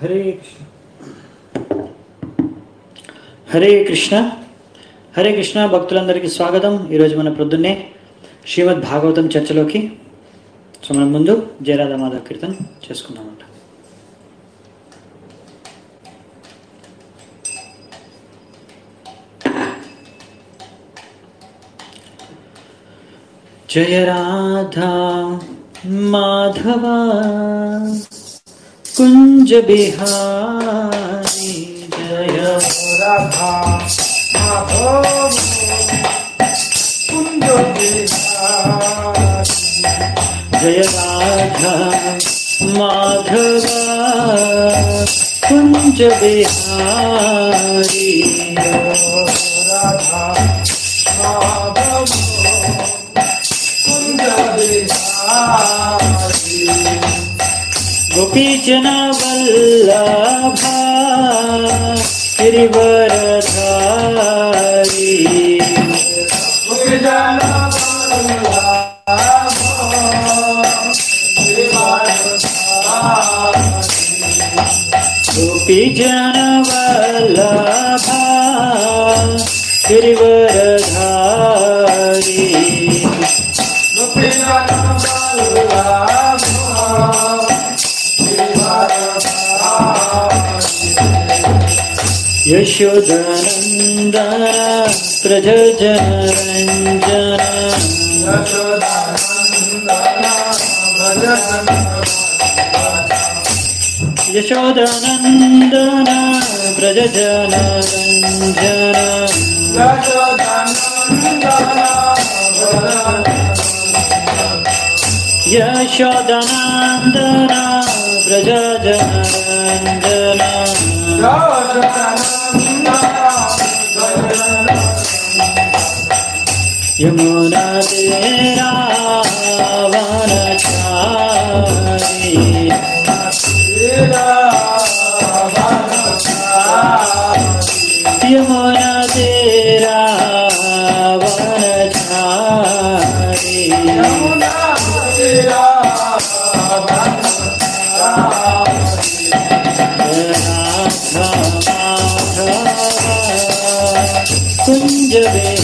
హరే కృష్ణ హరే కృష్ణ హరే కృష్ణ భక్తులందరికీ స్వాగతం ఈరోజు మన ప్రొద్దున్నే శ్రీమద్ భాగవతం చర్చలోకి సో మనం ముందు జయరాధ మాధవ్ కీర్తన్ చేసుకుందామంట जय राधा माधवा कुंज बिहारी जय রাধা মাধব কুঞ্জ जय राधा माधवा कुंज बिहारी রাধা মাধব কুঞ্জ বিহারী गोपी जन वल्लभा गिरिवरधारी ভুজন गोपी जन वल्लभा गिरिवरधारी यशोदनन्दन प्रजनरञ्जन यशोदनन्दन प्रजनरञ्जन यशोदनन्दन प्रजनरञ्जन यमुना तेरा वनचारी यमुना तेरा वनचारी राधा माधवा कुंज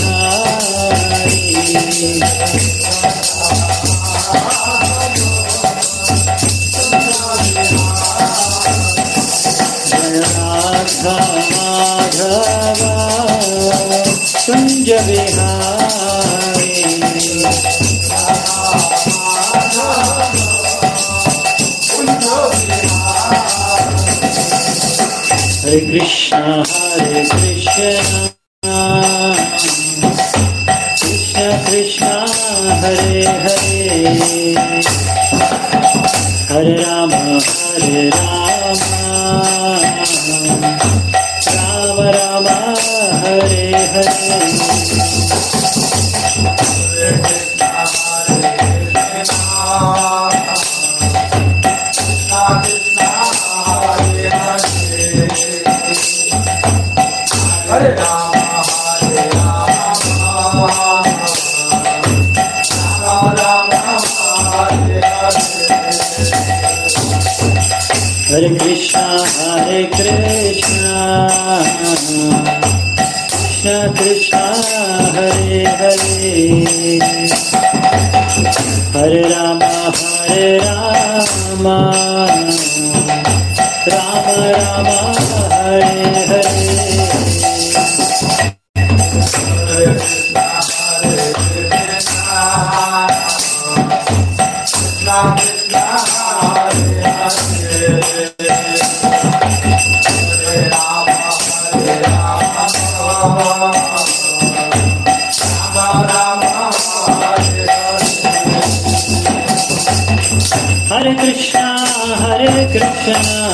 बिहारी जय राधा माधवा कुंज बिहारी हरे कृष्ण हरे कृष्ण कृष्ण कृष्ण हरे हरे हरे राम हरे राम राम राम हरे हरे Hare Rama, Hare Rama, Rama Rama, Hare Hare. हरे कृष्ण हरे कृष्ण कृष्ण कृष्ण हरे हरे हरे राम हरे राम राम राम हरे हरे हरे कृष्ण हरे कृष्ण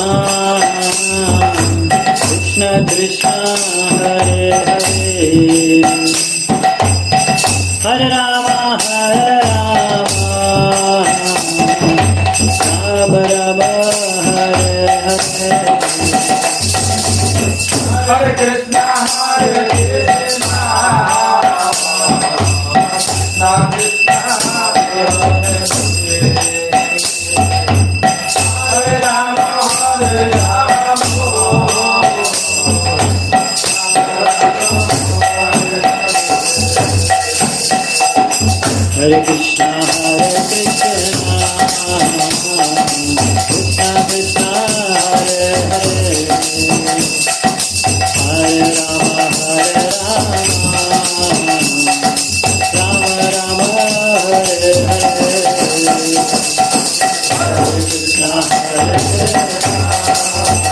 कृष्ण कृष्ण हरे हरे हरे राम हरे राम राम राम हरे हरे Hare Krishna, Hare Krishna, Krishna Krishna, Hare Hare, Hare Rama, Hare Rama, Hare Krishna, Hare Krishna, Krishna Krishna, Hare Hare, Hare Rama, Hare Rama, Rama Rama, Hare Hare, Hare Krishna, Hare Krishna.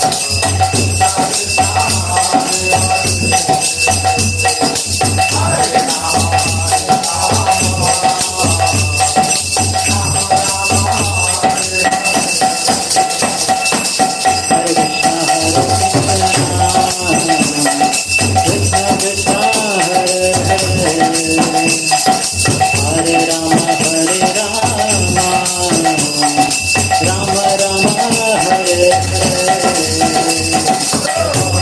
Hare Krishna, Hare Krishna, Krishna Krishna, Hare Hare, Hare Rama, Hare Rama, Rama Rama, Hare Hare.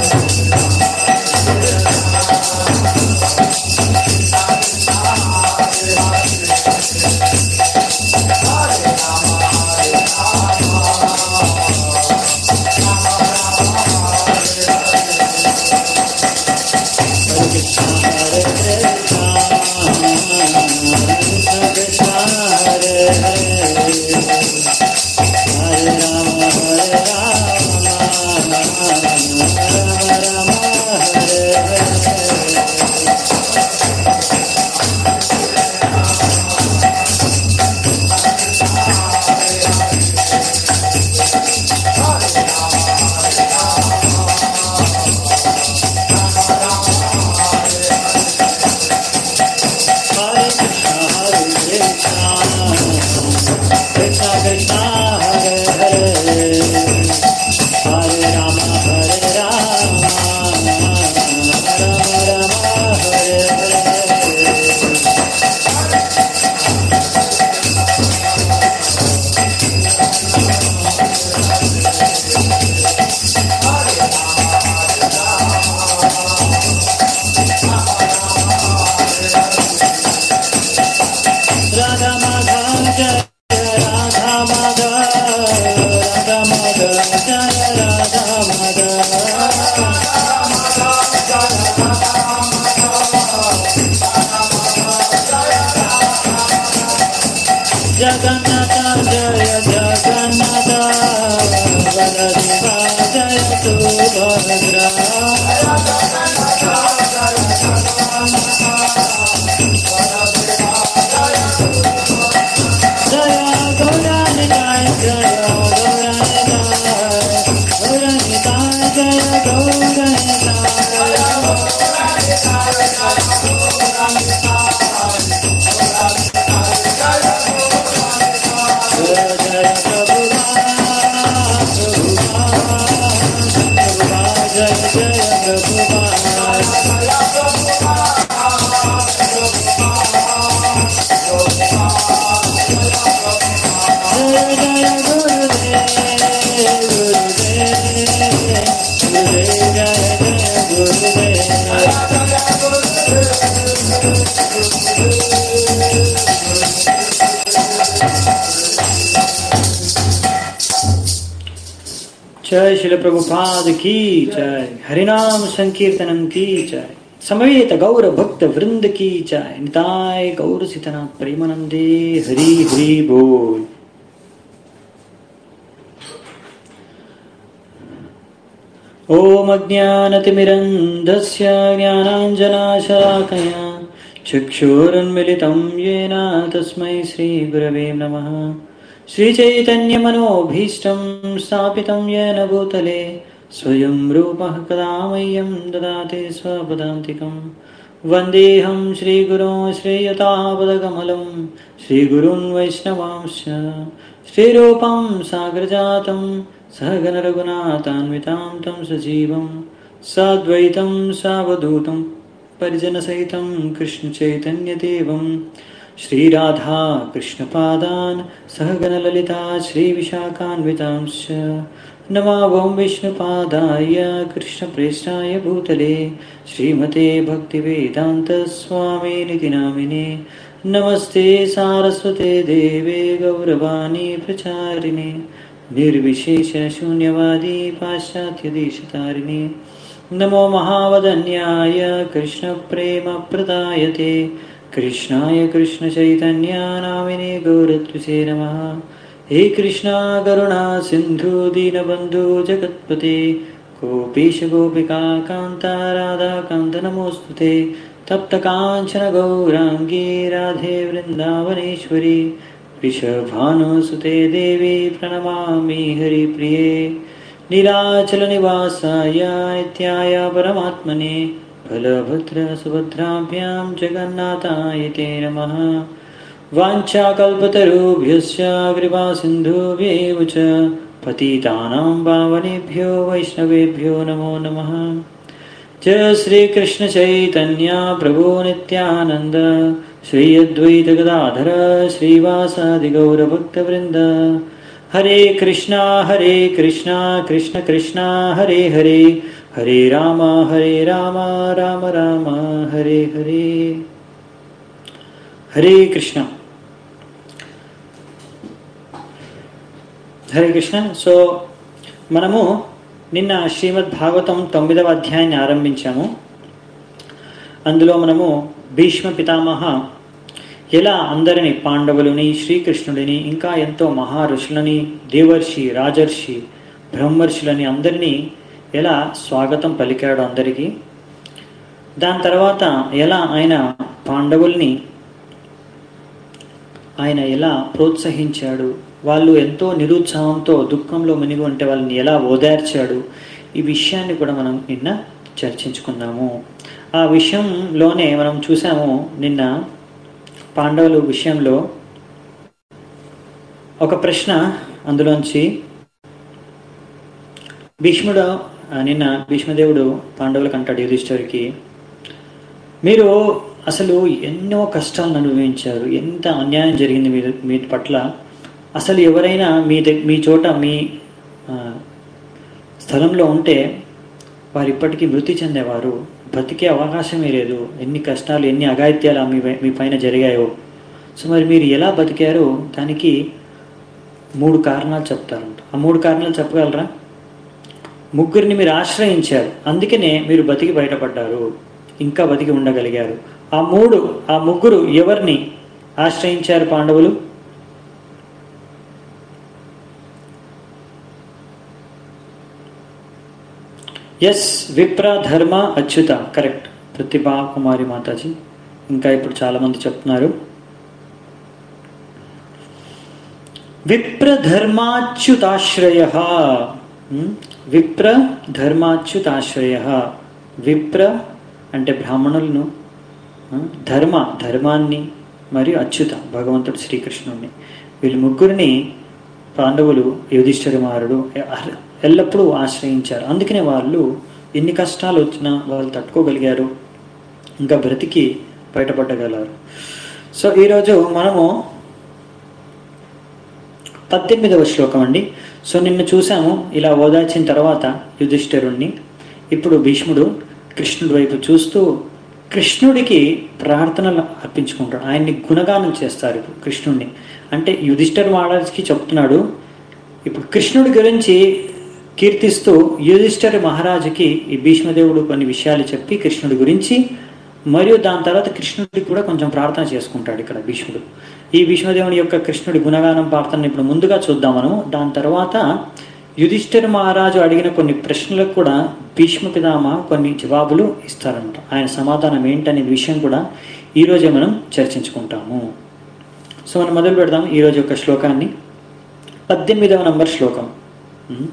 Hare Krishna, Hare Krishna, Krishna Krishna, Hare Hare, Hare Rama, Hare Rama, Rama Rama, Hare Hare. Hare Krishna, Hare Krishna, Krishna Krishna, Hare Hare, Hare Rama, Hare Rama, Rama Rama, Hare Hare. Radha Madha Jaya Radha Madha Radha Madha Jaya Radha Madha Jagannatha Jaya Jagannatha Baladeva Jaya Subhadra Jaya Gauranitai Jaya Gauranitai Gauranitai Jaya Gauranitai Jaya Jaya Prabhupada Prabhupada Prabhupada Jaya Jaya Prabhupada Jaya Jaya Gurudev Gurudev Gurudev Jaya Jaya Gurudev जय शिल प्रभुपाद की जय हरिनाम संकीर्तनम की जय समवेत गौर भक्त वृंद की जय निताय गौर सीतनाथ प्रेमानंदे हरि हरि बोल ॐ अज्ञानतिमिरन्धस्य ज्ञानाञ्जनाशलाकया चक्षुरुन्मिलितं येन तस्मै श्रीगुरवे नमः श्रीचैतन्यमनोभीष्टं स्थापितं येन भूतले स्वयं रूपः कदा मह्यं ददाति स्वपदान्तिकं वन्देऽहं श्रीगुरो श्रेयतापदकमलं श्रीगुरुन् वैष्णवांश्च श्रीरूपं साग्रजातं सहगनरघुनाथान्वितां तं सजीवं साद्वैतं सावधूतं परिजनसहितं कृष्णचैतन्यदेवं श्रीराधा कृष्णपादान् सहगणललिता श्रीविशाखान्वितांश्च नमावं विष्णुपादाय कृष्णप्रेष्ठाय भूतले श्रीमते भक्तिवेदान्तस्वामिनिति नामिने नमस्ते सारस्वते देवे गौरवाणी प्रचारिणे निर्विशेषशून्यवादी पाश्चात्यदेशतारिणे नमो महावदन्याय कृष्णप्रेमप्रदायते कृष्णाय कृष्णचैतन्या नामिने गौरत्विषे नमः हे कृष्णा करुणा सिन्धु दीनबन्धु जगत्पते गोपीश गोपिका कान्ता राधाकान्त नमोऽस्तु ते तप्तकाञ्चन गौराङ्गी राधे वृन्दावनेश्वरी वृषभानुसुते देवी प्रणमामि हरिप्रिये नीलाचलनिवासाय नित्याय परमात्मने बलभद्रसुभद्राभ्यां जगन्नाथाय ते नमः वाञ्छाकल्पतरुभ्यश्च कृपासिन्धुभ्येव च पतितानां पावनेभ्यो वैष्णवेभ्यो नमो नमः जय श्रीकृष्ण चैतन्य प्रभो नित्यानन्द श्री अद्वैत गदाधर श्रीवासादि गौरभक्तवृन्द हरे कृष्णा हरे कृष्णा कृष्ण कृष्णा हरे हरे हरे राम हरे राम राम राम हरे हरे హరే కృష్ణ హరే కృష్ణ సో మనము నిన్న శ్రీమద్ భాగవతం తొమ్మిదవ అధ్యాయాన్ని ఆరంభించాము అందులో మనము భీష్మ పితామహ ఎలా అందరిని పాండవులని శ్రీకృష్ణుడిని ఇంకా ఎంతో మహా ఋషులని దేవర్షి రాజర్షి బ్రహ్మర్షులని అందరినీ ఎలా స్వాగతం పలికాడు అందరికీ దాని తర్వాత ఎలా ఆయన పాండవుల్ని ఆయన ఎలా ప్రోత్సహించాడు వాళ్ళు ఎంతో నిరుత్సాహంతో దుఃఖంలో మునిగి ఉంటే వాళ్ళని ఎలా ఓదార్చాడు ఈ విషయాన్ని కూడా మనం నిన్న చర్చించుకున్నాము ఆ విషయంలోనే మనం చూసాము నిన్న పాండవుల విషయంలో ఒక ప్రశ్న అందులోంచి భీష్ముడు ఆ, నిన్న భీష్మదేవుడు పాండవులకు అంటాడు యుధిష్ఠరికి మీరు అసలు ఎన్నో కష్టాలను అనుభవించారు ఎంత అన్యాయం జరిగింది మీ మీ పట్ల అసలు ఎవరైనా మీ దగ్- మీ చోట మీ ఆ, స్థలంలో ఉంటే వారు ఇప్పటికీ మృతి చెందేవారు బతికే అవకాశమే లేదు ఎన్ని కష్టాలు ఎన్ని అఘాయిత్యాలు మీ పై- మీ పైన జరిగాయో సో మరి మీరు ఎలా బతికారో దానికి మూడు కారణాలు చెప్తారంట ఆ మూడు కారణాలు చెప్పగలరా ముగ్గురిని మీరు ఆశ్రయించారు అందుకనే మీరు బతికి బయటపడ్డారు ఇంకా బతికి ఉండగలిగారు ఆ మూడు ఆ ముగ్గురు ఎవరిని ఆశ్రయించారు పాండవులు ఎస్ విప్ర ధర్మ అచ్యుత కరెక్ట్ ప్రతిభా కుమారి మాతాజీ ఇంకా ఇప్పుడు చాలా మంది చెప్తున్నారు విప్ర ధర్మాచ్యుతాశ్రయ విప్ర ధర్మాచ్యుతాశ్రయ విప్ర అంటే బ్రాహ్మణులను ఆ, ధర్మ ధర్మాన్ని మరియు అచ్యుత భగవంతుడు శ్రీకృష్ణుడిని వీళ్ళు ముగ్గురిని పాండవులు యుధిష్ఠిర మారుడు ఎల్లప్పుడూ ఆశ్రయించారు అందుకనే వాళ్ళు ఎన్ని కష్టాలు వచ్చినా వాళ్ళు తట్టుకోగలిగారు ఇంకా బ్రతికి బయటపడగలరు సో ఈరోజు మనము పద్దెనిమిదవ శ్లోకం అండి సో నిన్న చూసాము ఇలా ఓదార్చిన తర్వాత యుధిష్ఠిరుణ్ణి ఇప్పుడు భీష్ముడు కృష్ణుడి వైపు చూస్తూ కృష్ణుడికి ప్రార్థనలు అర్పించుకుంటాడు ఆయన్ని గుణగానం చేస్తారు ఇప్పుడు కృష్ణుడిని అంటే యుధిష్ఠిర్ మహారాజ్కి చెప్తున్నాడు ఇప్పుడు కృష్ణుడి గురించి కీర్తిస్తూ యుధిష్ఠిర మహారాజుకి ఈ భీష్మదేవుడు కొన్ని విషయాలు చెప్పి కృష్ణుడి గురించి మరియు దాని తర్వాత కృష్ణుడికి కూడా కొంచెం ప్రార్థన చేసుకుంటాడు ఇక్కడ భీష్ముడు ఈ భీష్మదేవుని యొక్క కృష్ణుడి గుణగానం ప్రార్థన ఇప్పుడు ముందుగా చూద్దాం మనము దాని తర్వాత యుధిష్ఠిర మహారాజు అడిగిన కొన్ని ప్రశ్నలకు కూడా భీష్మ పితామ కొన్ని జవాబులు ఇస్తారంట ఆయన సమాధానం ఏంటనే విషయం కూడా ఈరోజే మనం చర్చించుకుంటాము సో మనం మొదలు పెడదాం ఈరోజు యొక్క శ్లోకాన్ని పద్దెనిమిదవ నంబర్ శ్లోకం ఉమ్.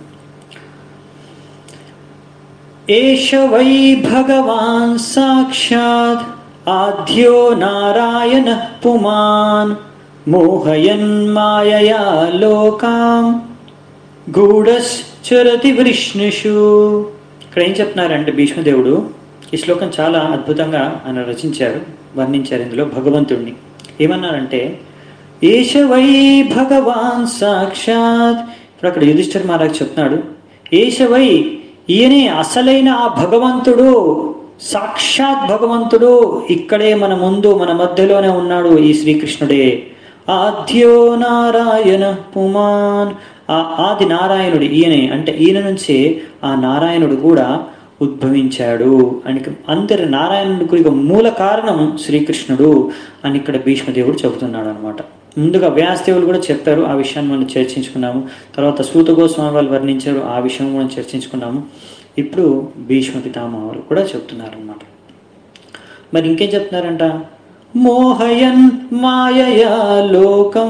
एष वै भगवान् साक्षात् आद्यो नारायणः पुमान् मोहयन् मायया लोकाम् గూఢశ్చరతి వృష్ణుషు ఇక్కడ ఏం చెప్తున్నారంటే భీష్మదేవుడు ఈ శ్లోకం చాలా అద్భుతంగా ఆయన రచించారు వర్ణించారు ఇందులో భగవంతుణ్ణి ఏమన్నారంటే ఏష వై భగవాన్ సాక్షాత్ ఇప్పుడు అక్కడ యుధిష్ఠిర్ మహారాజ్ చెప్తున్నాడు ఏష వై ఈయనే అసలైన ఆ భగవంతుడు సాక్షాత్ భగవంతుడు ఇక్కడే మన ముందు మన మధ్యలోనే ఉన్నాడు ఈ శ్రీకృష్ణుడే ఆద్యో నారాయణ పుమాన్ ఆ ఆది నారాయణుడు ఈయనే అంటే ఈయన నుంచే ఆ నారాయణుడు కూడా ఉద్భవించాడు అని అందరి నారాయణుడికి మూల కారణం శ్రీకృష్ణుడు అని ఇక్కడ భీష్మదేవుడు చెబుతున్నాడు అనమాట ముందుగా వ్యాసదేవులు కూడా చెప్పారు ఆ విషయాన్ని మనం చర్చించుకున్నాము తర్వాత సూత గోస్వామి వాళ్ళు వర్ణించారు ఆ విషయం కూడా చర్చించుకున్నాము ఇప్పుడు భీష్మ పితామహులు కూడా చెప్తున్నారు అనమాట మరి ఇంకేం చెప్తున్నారంట మోహయన్ మాయయా లోకం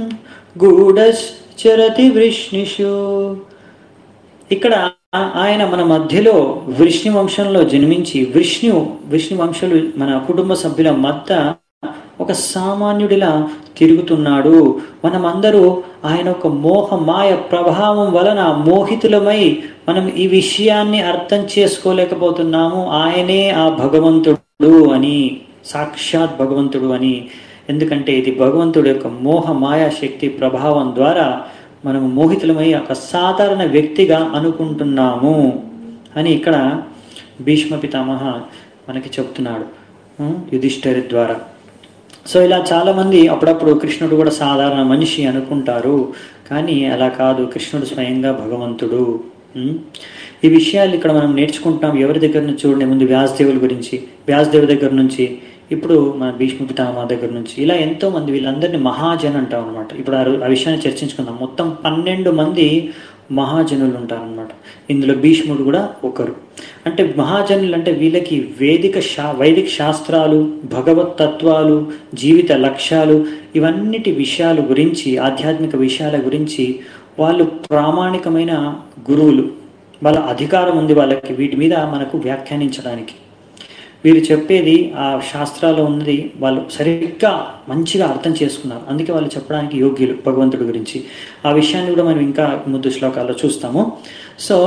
గూఢశ్చరతి వృష్ణిషు ఇక్కడ ఆయన మన మధ్యలో వృష్ణి వంశంలో జన్మించి విష్ణు విష్ణు వంశులు మన కుటుంబ సభ్యుల మధ్య ఒక సామాన్యుడిలా తిరుగుతున్నాడు మనమందరూ ఆయన ఒక మోహ మాయ ప్రభావం వలన మోహితులమై మనం ఈ విషయాన్ని అర్థం చేసుకోలేకపోతున్నాము ఆయనే ఆ భగవంతుడు అని సాక్షాత్ భగవంతుడు అని ఎందుకంటే ఇది భగవంతుడి యొక్క మోహ మాయా శక్తి ప్రభావం ద్వారా మనము మోహితులమై ఒక సాధారణ వ్యక్తిగా అనుకుంటున్నాము అని ఇక్కడ భీష్మ పితామహ మనకి చెప్తున్నాడు ఉం, యుధిష్ఠిరి ద్వారా సో ఇలా చాలా మంది అప్పుడప్పుడు కృష్ణుడు కూడా సాధారణ మనిషి అనుకుంటారు కానీ అలా కాదు కృష్ణుడు స్వయంగా భగవంతుడు ఉం? ఈ విషయాలు ఇక్కడ మనం నేర్చుకుంటాం ఎవరి దగ్గర నుంచి చూడండి ముందు వ్యాసదేవుల గురించి వ్యాసదేవుడి దగ్గర నుంచి ఇప్పుడు మన భీష్మ పితామహ దగ్గర నుంచి ఇలా ఎంతో మంది వీళ్ళందరినీ మహాజన్ అంటాం అనమాట ఇప్పుడు ఆ రో- ఆ విషయాన్ని చర్చించుకుందాం మొత్తం పన్నెండు మంది మహాజనులు ఉంటారనమాట ఇందులో భీష్ముడు కూడా ఒకరు అంటే మహాజనులు అంటే వీళ్ళకి వేదిక శా వైదిక శాస్త్రాలు భగవత్ తత్వాలు జీవిత లక్ష్యాలు ఇవన్నిటి విషయాల గురించి ఆధ్యాత్మిక విషయాల గురించి వాళ్ళు ప్రామాణికమైన గురువులు వాళ్ళ అధికారం ఉంది వాళ్ళకి వీటి మీద మనకు వ్యాఖ్యానించడానికి వీరు చెప్పేది ఆ శాస్త్రాల్లో ఉన్నది వాళ్ళు సరిగ్గా మంచిగా అర్థం చేసుకున్నారు అందుకే వాళ్ళు చెప్పడానికి యోగ్యులు భగవంతుడి గురించి ఆ విషయాన్ని కూడా మనం ఇంకా ముందు శ్లోకాల్లో చూస్తాము సో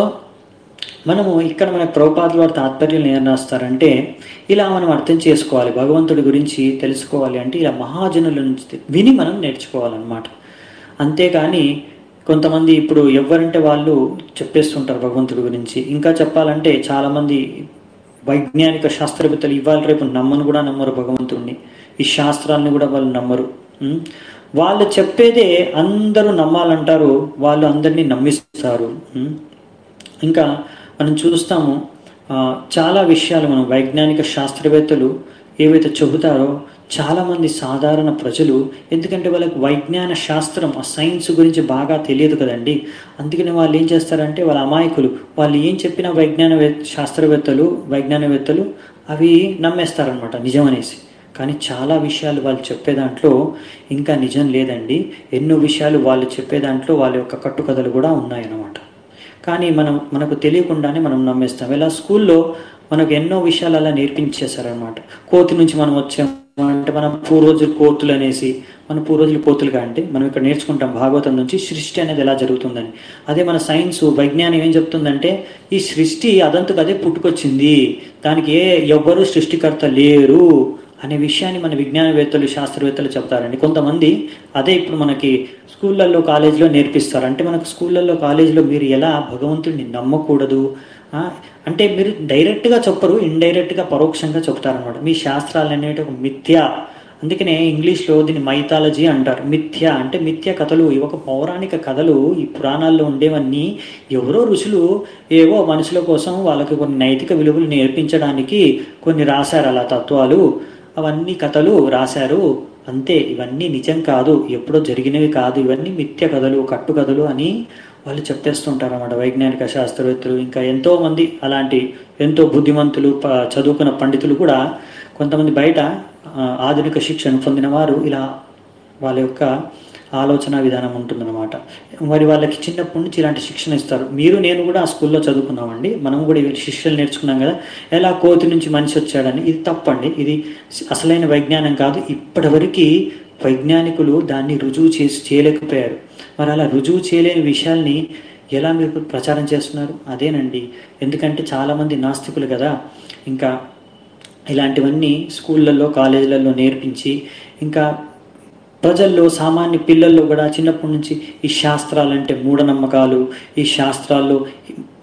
మనము ఇక్కడ మన ప్రభుపాదుల వారి తాత్పర్యం ఏం రాస్తారంటే ఇలా మనం అర్థం చేసుకోవాలి భగవంతుడి గురించి తెలుసుకోవాలి అంటే ఇలా మహాజనుల నుంచి విని మనం నేర్చుకోవాలన్నమాట అంతేకాని కొంతమంది ఇప్పుడు ఎవరంటే వాళ్ళు చెప్పేస్తుంటారు భగవంతుడి గురించి ఇంకా చెప్పాలంటే చాలామంది వైజ్ఞానిక శాస్త్రవేత్తలు ఇవాళ రేపు నమ్మను కూడా నమ్మరు భగవంతుడిని ఈ శాస్త్రాన్ని కూడా వాళ్ళు నమ్మరు ఉం? వాళ్ళు చెప్పేదే అందరూ నమ్మాలంటారు వాళ్ళు అందరినీ నమ్మిస్తారు ఉం? ఇంకా మనం చూస్తాము ఆ, చాలా విషయాలు మనం వైజ్ఞానిక శాస్త్రవేత్తలు ఏవైతే చెబుతారో చాలామంది సాధారణ ప్రజలు ఎందుకంటే వాళ్ళకి వైజ్ఞాన శాస్త్రం ఆ సైన్స్ గురించి బాగా తెలియదు కదండి అందుకని వాళ్ళు ఏం చేస్తారంటే వాళ్ళ అమాయకులు వాళ్ళు ఏం చెప్పిన వైజ్ఞాన శాస్త్రవేత్తలు వైజ్ఞానవేత్తలు అవి నమ్మేస్తారనమాట నిజం అనేసి కానీ చాలా విషయాలు వాళ్ళు చెప్పే దాంట్లో ఇంకా నిజం లేదండి ఎన్నో విషయాలు వాళ్ళు చెప్పే దాంట్లో వాళ్ళ యొక్క కట్టుకథలు కూడా ఉన్నాయన్నమాట కానీ మనం మనకు తెలియకుండానే మనం నమ్మేస్తాం ఇలా స్కూల్లో మనకు ఎన్నో విషయాలు అలా నేర్పించేశారనమాట కోతి నుంచి మనం వచ్చాం అంటే మనం పూర్వజులు కోతులు అనేసి మన పూర్వజులు కోతులుగా అంటే మనం ఇక్కడ నేర్చుకుంటాం భాగవతం నుంచి సృష్టి అనేది ఎలా జరుగుతుందని అదే మన సైన్స్ వైజ్ఞానం ఏం చెప్తుందంటే ఈ సృష్టి అదంతకు అదే పుట్టుకొచ్చింది దానికి ఏ ఎవ్వరూ సృష్టికర్త లేరు అనే విషయాన్ని మన విజ్ఞానవేత్తలు శాస్త్రవేత్తలు చెప్తారండి కొంతమంది అదే ఇప్పుడు మనకి స్కూళ్ళల్లో కాలేజీలో నేర్పిస్తారు అంటే మనకు స్కూళ్ళల్లో కాలేజీలో మీరు ఎలా భగవంతుడిని నమ్మకూడదు ఆ, అంటే మీరు డైరెక్ట్గా చెప్పరు ఇండైరెక్ట్గా పరోక్షంగా చెప్తారనమాట మీ శాస్త్రాలు అనేవి ఒక మిథ్య అందుకనే ఇంగ్లీష్లో దీన్ని మైథాలజీ అంటారు మిథ్య అంటే మిథ్య కథలు ఇవి ఒక పౌరాణిక కథలు ఈ పురాణాల్లో ఉండేవన్నీ ఎవరో ఋషులు ఏవో మనుషుల కోసం వాళ్ళకి కొన్ని నైతిక విలువలు నేర్పించడానికి కొన్ని రాశారు అలా తత్వాలు అవన్నీ కథలు రాశారు అంతే ఇవన్నీ నిజం కాదు ఎప్పుడో జరిగినవి కాదు ఇవన్నీ మిథ్య కథలు కట్టు కథలు అని వాళ్ళు చెప్పేస్తుంటారు అన్నమాట వైజ్ఞానిక శాస్త్రవేత్తలు ఇంకా ఎంతో మంది అలాంటి ఎంతో బుద్ధిమంతులు ప- చదువుకున్న పండితులు కూడా కొంతమంది బయట ఆ, ఆధునిక శిక్షణ పొందిన వారు ఇలా వాళ్ళ యొక్క ఆలోచన విధానం ఉంటుందన్నమాట మరి వాళ్ళకి చిన్నప్పటి నుంచి ఇలాంటి శిక్షణ ఇస్తారు మీరు నేను కూడా ఆ స్కూల్లో చదువుకున్నామండి మనం కూడా ఇవి శిష్యులు నేర్చుకున్నాం కదా ఎలా కోతి నుంచి మనిషి వచ్చాడని ఇది తప్పండి ఇది అసలైన వైజ్ఞానం కాదు ఇప్పటివరకు వైజ్ఞానికులు దాన్ని రుజువు చేసి చేయలేకపోయారు మరి అలా రుజువు చేయలేని విషయాల్ని ఎలా మీరు ప్రచారం చేస్తున్నారు అదేనండి ఎందుకంటే చాలామంది నాస్తికులు కదా ఇంకా ఇలాంటివన్నీ స్కూళ్ళల్లో కాలేజీలలో నేర్పించి ఇంకా ప్రజల్లో సామాన్య పిల్లల్లో కూడా చిన్నప్పటి నుంచి ఈ శాస్త్రాలంటే మూఢనమ్మకాలు ఈ శాస్త్రాల్లో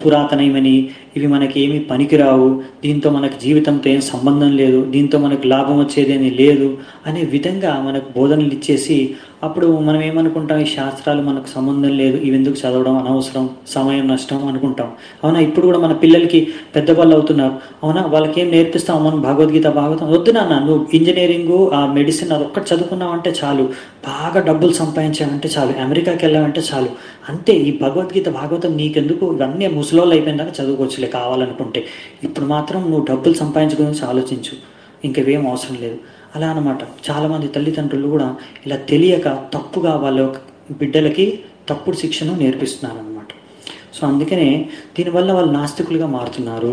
పురాతనమైనవి ఇవి మనకి ఏమీ పనికిరావు దీంతో మనకు జీవితంతో ఏం సంబంధం లేదు దీంతో మనకు లాభం వచ్చేదేమీ లేదు అనే విధంగా మనకు బోధనలు ఇచ్చేసి అప్పుడు మనం ఏమనుకుంటాం ఈ శాస్త్రాలు మనకు సంబంధం లేదు ఇవి ఎందుకు చదవడం అనవసరం సమయం నష్టం అనుకుంటాం అవునా ఇప్పుడు కూడా మన పిల్లలకి పెద్దవాళ్ళు అవుతున్నారు అవునా వాళ్ళకి ఏం నేర్పిస్తాం మనం భగవద్గీత భాగవతం వద్దు నాన్న నువ్వు ఇంజనీరింగ్ ఆ మెడిసిన్ అది ఒక్కటి చదువుకున్నావంటే చాలు బాగా డబ్బులు సంపాదించావంటే చాలు అమెరికాకి వెళ్ళావంటే చాలు అంతే ఈ భగవద్గీత భాగవతం నీకెందుకు ఇవన్నీ ముసలోళ్ళు అయిపోయిన దాకా చదువుకోవచ్చులే కావాలనుకుంటే ఇప్పుడు మాత్రం నువ్వు డబ్బులు సంపాదించుకుని ఆలోచించు ఇంకేం అవసరం లేదు అలా అనమాట చాలామంది తల్లిదండ్రులు కూడా ఇలా తెలియక తప్పుగా వాళ్ళ యొక్క బిడ్డలకి తప్పుడు శిక్షను నేర్పిస్తున్నారు అనమాట సో అందుకనే దీనివల్ల వాళ్ళు నాస్తికులుగా మారుతున్నారు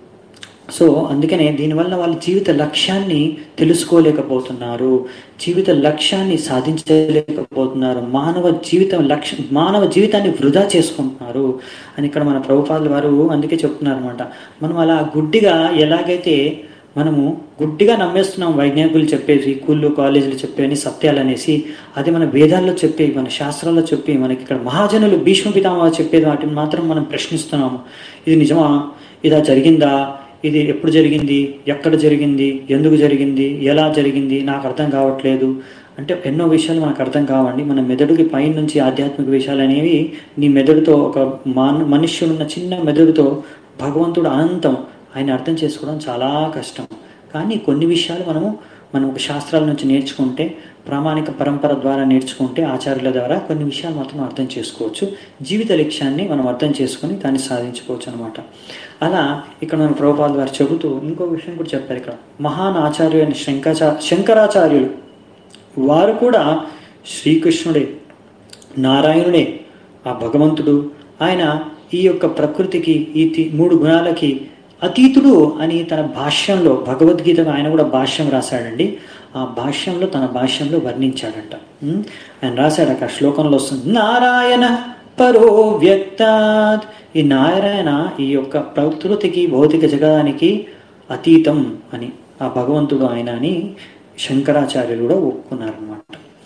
సో అందుకనే దీనివల్ల వాళ్ళ జీవిత లక్ష్యాన్ని తెలుసుకోలేకపోతున్నారు జీవిత లక్ష్యాన్ని సాధించలేకపోతున్నారు మానవ జీవితం లక్ష్యం మానవ జీవితాన్ని వృధా చేసుకుంటున్నారు అని ఇక్కడ మన ప్రభుపాదుల వారు అందుకే చెప్తున్నారు అనమాట మనం అలా గుడ్డిగా ఎలాగైతే మనము గుడ్డిగా నమ్మేస్తున్నాం వైజ్ఞానికులు చెప్పేసి స్కూళ్ళు కాలేజీలు చెప్పేవి సత్యాలు అనేసి అది మన వేదాల్లో చెప్పేవి మన శాస్త్రాల్లో చెప్పి మనకి ఇక్కడ మహాజనులు భీష్మ పితామహ చెప్పేది వాటిని మాత్రం మనం ప్రశ్నిస్తున్నాము ఇది నిజమా ఇదా జరిగిందా ఇది ఎప్పుడు జరిగింది ఎక్కడ జరిగింది ఎందుకు జరిగింది ఎలా జరిగింది నాకు అర్థం కావట్లేదు అంటే ఎన్నో విషయాలు మనకు అర్థం కావండి మన మెదడుకి పైన నుంచి ఆధ్యాత్మిక విషయాలు అనేవి నీ మెదడుతో ఒక మాన మనుష్యుడున్న చిన్న మెదడుతో భగవంతుడు అనంతం ఆయన అర్థం చేసుకోవడం చాలా కష్టం కానీ కొన్ని విషయాలు మనము మనం ఒక శాస్త్రాల నుంచి నేర్చుకుంటే ప్రామాణిక పరంపర ద్వారా నేర్చుకుంటే ఆచార్యుల ద్వారా కొన్ని విషయాలు మాత్రం అర్థం చేసుకోవచ్చు జీవిత లక్ష్యాన్ని మనం అర్థం చేసుకొని దాన్ని సాధించుకోవచ్చు అనమాట అలా ఇక్కడ మన ప్రభుపాద వారు చెబుతూ ఇంకో విషయం కూడా చెప్పారు ఇక్కడ మహాన్ ఆచార్యు అయిన శంకరాచా శంకరాచార్యులు వారు కూడా శ్రీకృష్ణుడే నారాయణుడే ఆ భగవంతుడు ఆయన ఈ యొక్క ప్రకృతికి ఈ తి- మూడు గుణాలకి అతీతుడు అని తన భాష్యంలో భగవద్గీతకు ఆయన కూడా భాష్యం రాశాడండి ఆ భాష్యంలో తన భాష్యంలో వర్ణించాడంట ఉం? ఆయన రాశాడు అక్కడ శ్లోకంలో వస్తుంది నారాయణ పరో వ్యక్తాత్ ఈ నారాయణ ఈ యొక్క ప్రకృతికి భౌతిక జగదానికి అతీతం అని ఆ భగవంతుడు ఆయన అని శంకరాచార్యులు కూడా ఒప్పుకున్నారనమాట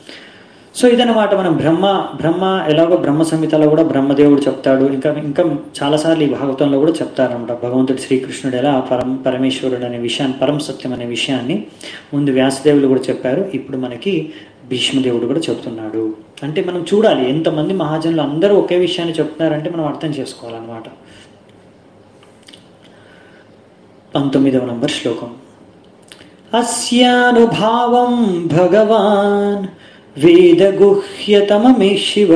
సో ఇదన్నమాట మనం బ్రహ్మ బ్రహ్మ ఎలాగో బ్రహ్మ సంహితలో కూడా బ్రహ్మదేవుడు చెప్తాడు ఇంకా ఇంకా చాలాసార్లు ఈ భాగవతంలో కూడా చెప్తారనమాట భగవంతుడు శ్రీకృష్ణుడు ఎలా పరం పరమేశ్వరుడు అనే విషయాన్ని పరం సత్యం అనే విషయాన్ని ముందు వ్యాసదేవులు కూడా చెప్పారు ఇప్పుడు మనకి భీష్మదేవుడు కూడా చెప్తున్నాడు అంటే మనం చూడాలి ఎంతమంది మహాజనులు అందరూ ఒకే విషయాన్ని చెప్తున్నారంటే మనం అర్థం చేసుకోవాలన్నమాట పంతొమ్మిదవ నంబర్ శ్లోకం అస్యానుభావం భగవాన్ వేదగుహ్యతమమే శివ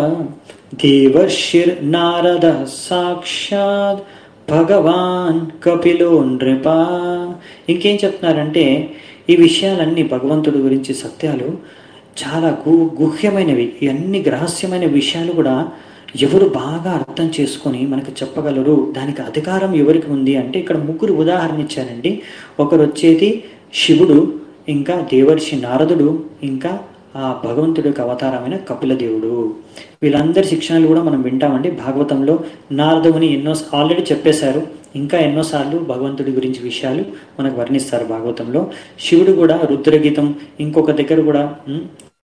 దేవర్షిర్నారద సాక్షాత్ భగవాన్ కపిలో నృప ఇంకేం చెప్తున్నారంటే ఈ విషయాలన్నీ భగవంతుడి గురించి సత్యాలు చాలా గు గుహ్యమైనవి ఇవన్నీ రహస్యమైన విషయాలు కూడా ఎవరు బాగా అర్థం చేసుకొని మనకు చెప్పగలరు దానికి అధికారం ఎవరికి ఉంది అంటే ఇక్కడ ముగ్గురు ఉదాహరణ ఇచ్చారండి ఒకరు వచ్చేది శివుడు ఇంకా దేవర్షి నారదుడు ఇంకా ఆ భగవంతుడి యొక్క అవతారమైన కపిల దేవుడు వీళ్ళందరి శిక్షణలు కూడా మనం వింటామండి భాగవతంలో నారదుని ఎన్నో ఆల్రెడీ చెప్పేశారు ఇంకా ఎన్నోసార్లు భగవంతుడి గురించి విషయాలు మనకు వర్ణిస్తారు భాగవతంలో శివుడు కూడా రుద్రగీతం ఇంకొక దగ్గర కూడా ఉమ్,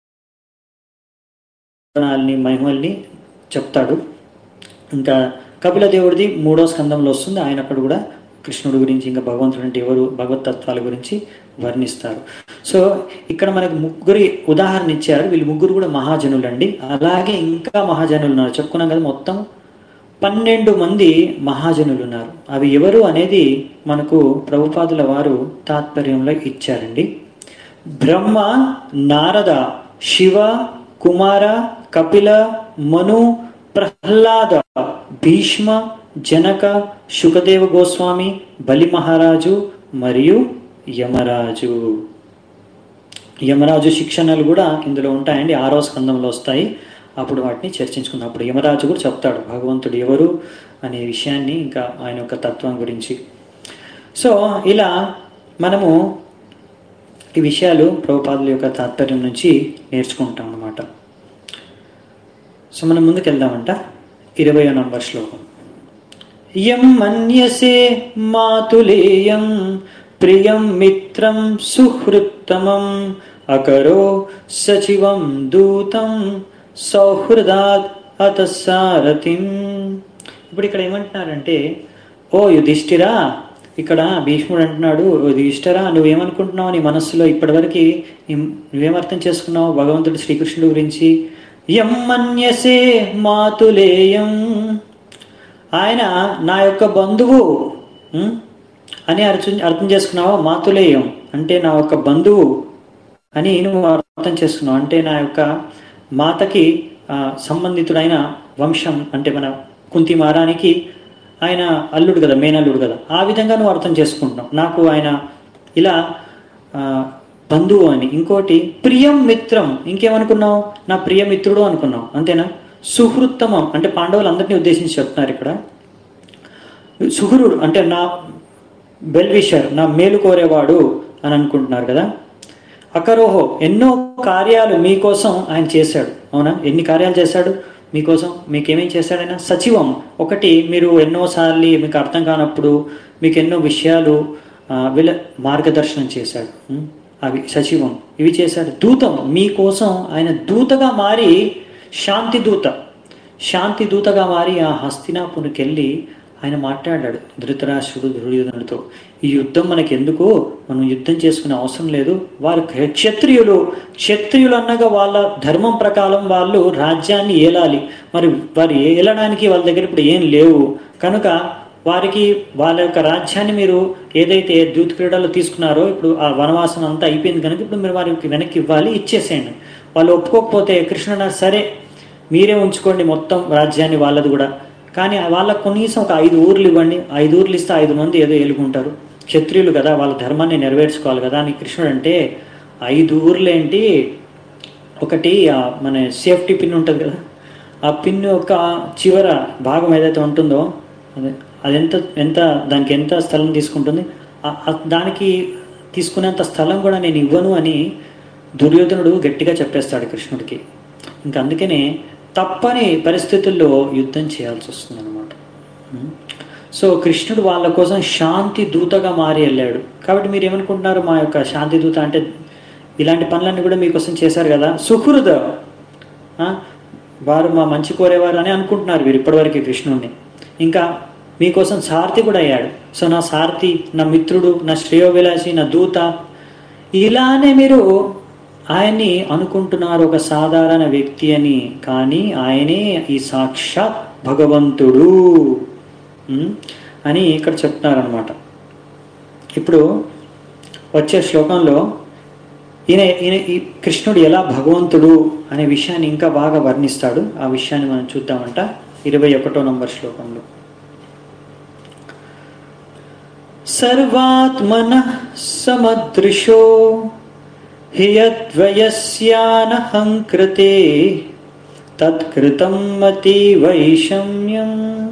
గుణాలని మహిమల్ని చెప్తాడు ఇంకా కపిల దేవుడిది మూడో స్కందంలో వస్తుంది ఆయన అక్కడ కూడా కృష్ణుడి గురించి ఇంకా భగవంతుడు అంటే ఎవరు భగవత్ తత్వాల గురించి వర్ణిస్తారు సో ఇక్కడ మనకు ముగ్గురి ఉదాహరణ ఇచ్చారు వీళ్ళు ముగ్గురు కూడా మహాజనులు అండి అలాగే ఇంకా మహాజనులు ఉన్నారు చెప్పుకున్నాం కదా మొత్తం పన్నెండు మంది మహాజనులు ఉన్నారు అవి ఎవరు అనేది మనకు ప్రభుపాదుల వారు తాత్పర్యంలో ఇచ్చారండి బ్రహ్మ నారద శివ కుమార కపిల మను ప్రహ్లాద భీష్మ జనక శుకదేవ గోస్వామి బలి మహారాజు మరియు యమరాజు యమరాజు శిక్షణలు కూడా ఇందులో ఉంటాయండి ఆరో స్కందంలో వస్తాయి అప్పుడు వాటిని చర్చించుకుందాం అప్పుడు యమరాజు కూడా చెప్తాడు భగవంతుడు ఎవరు అనే విషయాన్ని ఇంకా ఆయన యొక్క తత్వం గురించి సో ఇలా మనము ఈ విషయాలు ప్రభుపాదుల యొక్క తాత్పర్యం నుంచి నేర్చుకుంటాం అన్నమాట సో మనం ముందుకు వెళ్దామంట ఇరవై నంబర్ శ్లోకం యం మన్యసే మాతులేయం ప్రియం మిత్రం సుహృత్తమం అకరో సచివం దూతం సౌహృదాత్ అత సారథిం ఇప్పుడు ఇక్కడ ఏమంటున్నారంటే ఓ యుధిష్ఠిరా ఇక్కడ భీష్ముడు అంటున్నాడు "ఓ యుధిష్ఠిరా నువ్వేమనుకుంటున్నావు నీ మనస్సులో ఇప్పటివరకు నీ- నువ్వేం అర్థం చేసుకున్నావు భగవంతుడు శ్రీకృష్ణుడు గురించి యం మన్యసే మాతులేయం ఆయన నా యొక్క బంధువు ఉం? అని అర్థం అర్థం చేసుకున్నావా మాతులేయం అంటే నా యొక్క బంధువు అని నువ్వు అర్థం చేసుకున్నావు అంటే నా యొక్క మాతకి ఆ, సంబంధితుడైన వంశం అంటే మన కుంతి మారానికి ఆయన అల్లుడు కదా మేనల్లుడు కదా ఆ విధంగా నువ్వు అర్థం చేసుకుంటున్నావు నాకు ఆయన ఇలా ఆ, బంధువు అని ఇంకోటి ప్రియం మిత్రం ఇంకేమనుకున్నావు నా ప్రియ మిత్రుడు అనుకున్నావు అంతేనా సుహృత్తమం అంటే పాండవులందరినీ ఉద్దేశించి చెప్తున్నారు ఇక్కడ సుహృడు అంటే నా బెల్విషర్ నా మేలు కోరేవాడు అని అనుకుంటున్నారు కదా అకరోహో ఎన్నో కార్యాలు మీకోసం ఆయన చేశాడు అవునా ఎన్ని కార్యాలు చేశాడు మీకోసం మీకేమేం చేశాడైనా సచివం ఒకటి మీరు ఎన్నోసార్లు మీకు అర్థం కానప్పుడు మీకు ఎన్నో విషయాలు ఆ, వీళ్ళ మార్గదర్శనం చేశాడు ఉం? అవి సచివం ఇవి చేశాడు దూతం మీకోసం ఆయన దూతగా మారి శాంతి దూత శాంతి దూతగా మారి ఆ హస్తినాపురికి వెళ్ళి ఆయన మాట్లాడాడు ధృతరాష్ట్రుడు దుర్యోధనుడితో ఈ యుద్ధం మనకి ఎందుకు మనం యుద్ధం చేసుకునే అవసరం లేదు వారు క్షత్రియులు క్షత్రియులు అన్నగా వాళ్ళ ధర్మం ప్రకారం వాళ్ళు రాజ్యాన్ని ఏలాలి మరి వారు ఏలడానికి వాళ్ళ దగ్గర ఇప్పుడు ఏం లేవు కనుక వారికి వాళ్ళ యొక్క రాజ్యాన్ని మీరు ఏదైతే దూత క్రీడలు తీసుకున్నారో ఇప్పుడు ఆ వనవాసం అంతా అయిపోయింది కనుక ఇప్పుడు మీరు వారికి వెనక్కి ఇవ్వాలి ఇచ్చేసేయండి వాళ్ళు ఒప్పుకోకపోతే కృష్ణుడు సరే మీరే ఉంచుకోండి మొత్తం రాజ్యాన్ని వాళ్ళది కూడా కానీ వాళ్ళకు కనీసం ఒక ఐదు ఊర్లు ఇవ్వండి ఐదు ఊర్లు ఇస్తే ఐదు మంది ఏదో ఏలుకుంటారు క్షత్రియులు కదా వాళ్ళ ధర్మాన్ని నెరవేర్చుకోవాలి కదా అని కృష్ణుడు అంటే ఐదు ఊర్లు ఏంటి ఒకటి ఆ మన సేఫ్టీ పిన్ ఉంటుంది కదా ఆ పిన్ యొక్క చివర భాగం ఏదైతే ఉంటుందో అదే అది ఎంత ఎంత దానికి ఎంత స్థలం తీసుకుంటుంది ఆ- ఆ దానికి తీసుకునేంత స్థలం కూడా నేను ఇవ్వను అని దుర్యోధనుడు గట్టిగా చెప్పేస్తాడు కృష్ణుడికి ఇంక అందుకనే తప్పని పరిస్థితుల్లో యుద్ధం చేయాల్సి వస్తుంది అనమాట సో కృష్ణుడు వాళ్ళ కోసం శాంతి దూతగా మారి వెళ్ళాడు కాబట్టి మీరు ఏమనుకుంటున్నారు మా యొక్క శాంతి దూత అంటే ఇలాంటి పనులన్నీ కూడా మీకోసం చేశారు కదా సుహృద ఆ? వారు మా మంచి కోరేవారు అని అనుకుంటున్నారు వీరు ఇప్పటివరకు కృష్ణుడిని ఇంకా మీకోసం సారథి కూడా అయ్యాడు సో నా సారథి నా మిత్రుడు నా శ్రేయోవిలాసి నా దూత ఇలానే మీరు ఆయన్ని అనుకుంటున్నారు ఒక సాధారణ వ్యక్తి అని కానీ ఆయనే ఈ సాక్షాత్ భగవంతుడు ఉమ్, అని ఇక్కడ చెప్తున్నారనమాట ఇప్పుడు వచ్చే శ్లోకంలో ఈయన ఈయన ఈ కృష్ణుడు ఎలా భగవంతుడు అనే విషయాన్ని ఇంకా బాగా వర్ణిస్తాడు ఆ విషయాన్ని మనం చూద్దామంట ఇరవై ఒకటో నంబర్ శ్లోకంలో సర్వాత్మన సమదృశో హియద్వయస్యానహం కృతే తత్కృతం మతి వైషమ్యం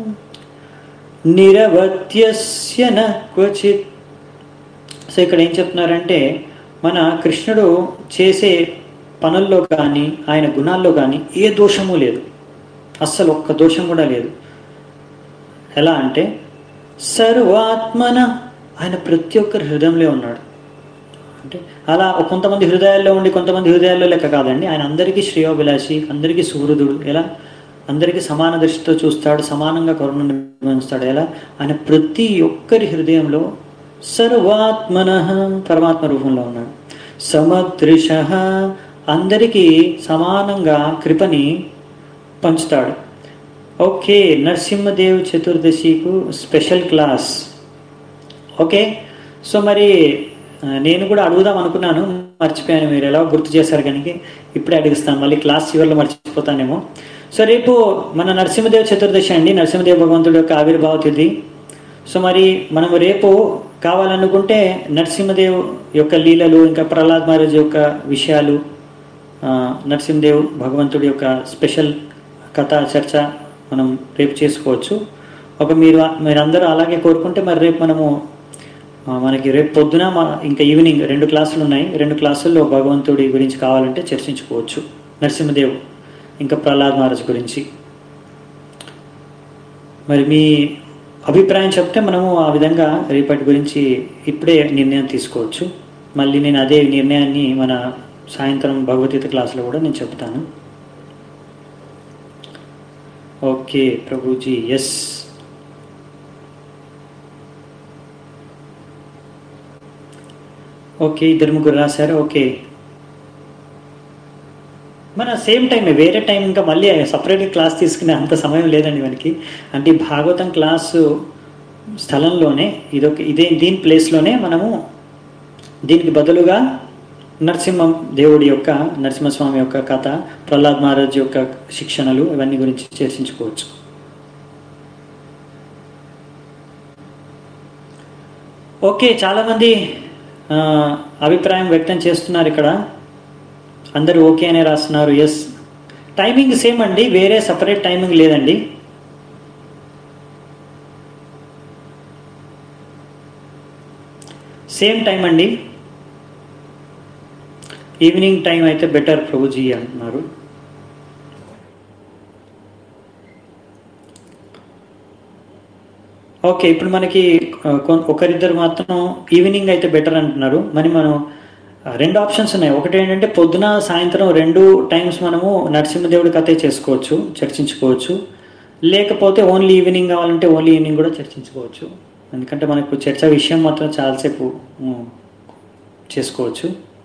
నిరవత్యస్య న క్వచిత్ సో ఇక్కడ ఏం చెప్తున్నారంటే మన కృష్ణుడు చేసే పనుల్లో కానీ ఆయన గుణాల్లో కానీ ఏ దోషము లేదు అస్సలు ఒక్క దోషం కూడా లేదు ఎలా అంటే సర్వాత్మన ఆయన ప్రతి ఒక్కరి హృదయంలో ఉన్నాడు అంటే అలా కొంతమంది హృదయాల్లో ఉండి కొంతమంది హృదయాల్లో లెక్క కాదండి ఆయన అందరికీ శ్రేయోభిలాషి అందరికీ సుహృదుడు ఎలా అందరికీ సమాన దృష్టితో చూస్తాడు సమానంగా కరుణ నిర్వహిస్తాడు ఎలా ఆయన ప్రతి ఒక్కరి హృదయంలో సర్వాత్మన పరమాత్మ రూపంలో ఉన్నాడు సమదృశ అందరికీ సమానంగా కృపని పంచుతాడు ఓకే నరసింహదేవ్ చతుర్దశికు స్పెషల్ క్లాస్ ఓకే సో మరి ఆ, నేను కూడా అడుగుదాం అనుకున్నాను మర్చిపోయాను మీరు ఎలా గుర్తు చేశారు కనుక ఇప్పుడే అడుగుస్తాను మళ్ళీ క్లాస్ చివరిలో మర్చిపోతానేమో సో రేపు మన నరసింహదేవ్ చతుర్దశి అండి నరసింహదేవ్ భగవంతుడి యొక్క ఆవిర్భావ తిథి సో మరి మనం రేపు కావాలనుకుంటే నరసింహదేవ్ యొక్క లీలలు ఇంకా ప్రహ్లాద్ మహారాజ్ యొక్క విషయాలు ఆ, నరసింహదేవ్ భగవంతుడి యొక్క స్పెషల్ కథ చర్చ మనం రేపు చేసుకోవచ్చు ఒక మీరు మీరందరూ అలాగే కోరుకుంటే మరి రేపు మనము ఆ, మనకి రేపు పొద్దున మ- ఇంకా ఈవినింగ్ రెండు క్లాసులు ఉన్నాయి రెండు క్లాసుల్లో భగవంతుడి గురించి కావాలంటే చర్చించుకోవచ్చు నరసింహదేవ్ ఇంకా ప్రహ్లాద్ మహారాజ్ గురించి మరి మీ అభిప్రాయం చెప్తే మనము ఆ విధంగా రేపటి గురించి ఇప్పుడే నిర్ణయం తీసుకోవచ్చు మళ్ళీ నేను అదే నిర్ణయాన్ని మన సాయంత్రం భగవద్గీత క్లాసులో కూడా నేను చెప్తాను ఓకే ప్రభుజీ ఎస్ ఓకే ఇద్దరు ముగ్గురు రాశారు ఓకే మన సేమ్ టైం వేరే టైం ఇంకా మళ్ళీ సపరేట్గా క్లాస్ తీసుకునే అంత సమయం లేదండి మనకి అంటే ఈ భాగవతం క్లాసు స్థలంలోనే ఇదొక ఇదే దీని ప్లేస్లోనే మనము దీనికి బదులుగా నరసింహ దేవుడి యొక్క నరసింహస్వామి యొక్క కథ ప్రహ్లాద్ మహారాజ్ యొక్క శిక్షణలు ఇవన్నీ గురించి చర్చించుకోవచ్చు ఓకే చాలామంది ఆ, అభిప్రాయం వ్యక్తం చేస్తున్నారు ఇక్కడ అందరూ ఓకే అనే రాస్తున్నారు ఎస్ టైమింగ్ సేమ్ అండి వేరే సపరేట్ టైమింగ్ లేదండి సేమ్ టైం అండి ఈవినింగ్ టైం అయితే బెటర్ ప్రభుజీ అంటున్నారు ఓకే ఇప్పుడు మనకి ఆ, కొ- ఒకరిద్దరు మాత్రం ఈవినింగ్ అయితే బెటర్ అంటున్నారు మరి మనం ఆ, రెండు ఆప్షన్స్ ఉన్నాయి ఒకటి ఏంటంటే పొద్దున సాయంత్రం రెండు టైమ్స్ మనము నరసింహదేవుడి కథే చేసుకోవచ్చు చర్చించుకోవచ్చు లేకపోతే ఓన్లీ ఈవినింగ్ కావాలంటే ఓన్లీ ఈవినింగ్ కూడా చర్చించుకోవచ్చు ఎందుకంటే మనకు చర్చ విషయం మాత్రం చాలాసేపు ఉమ్, చేసుకోవచ్చు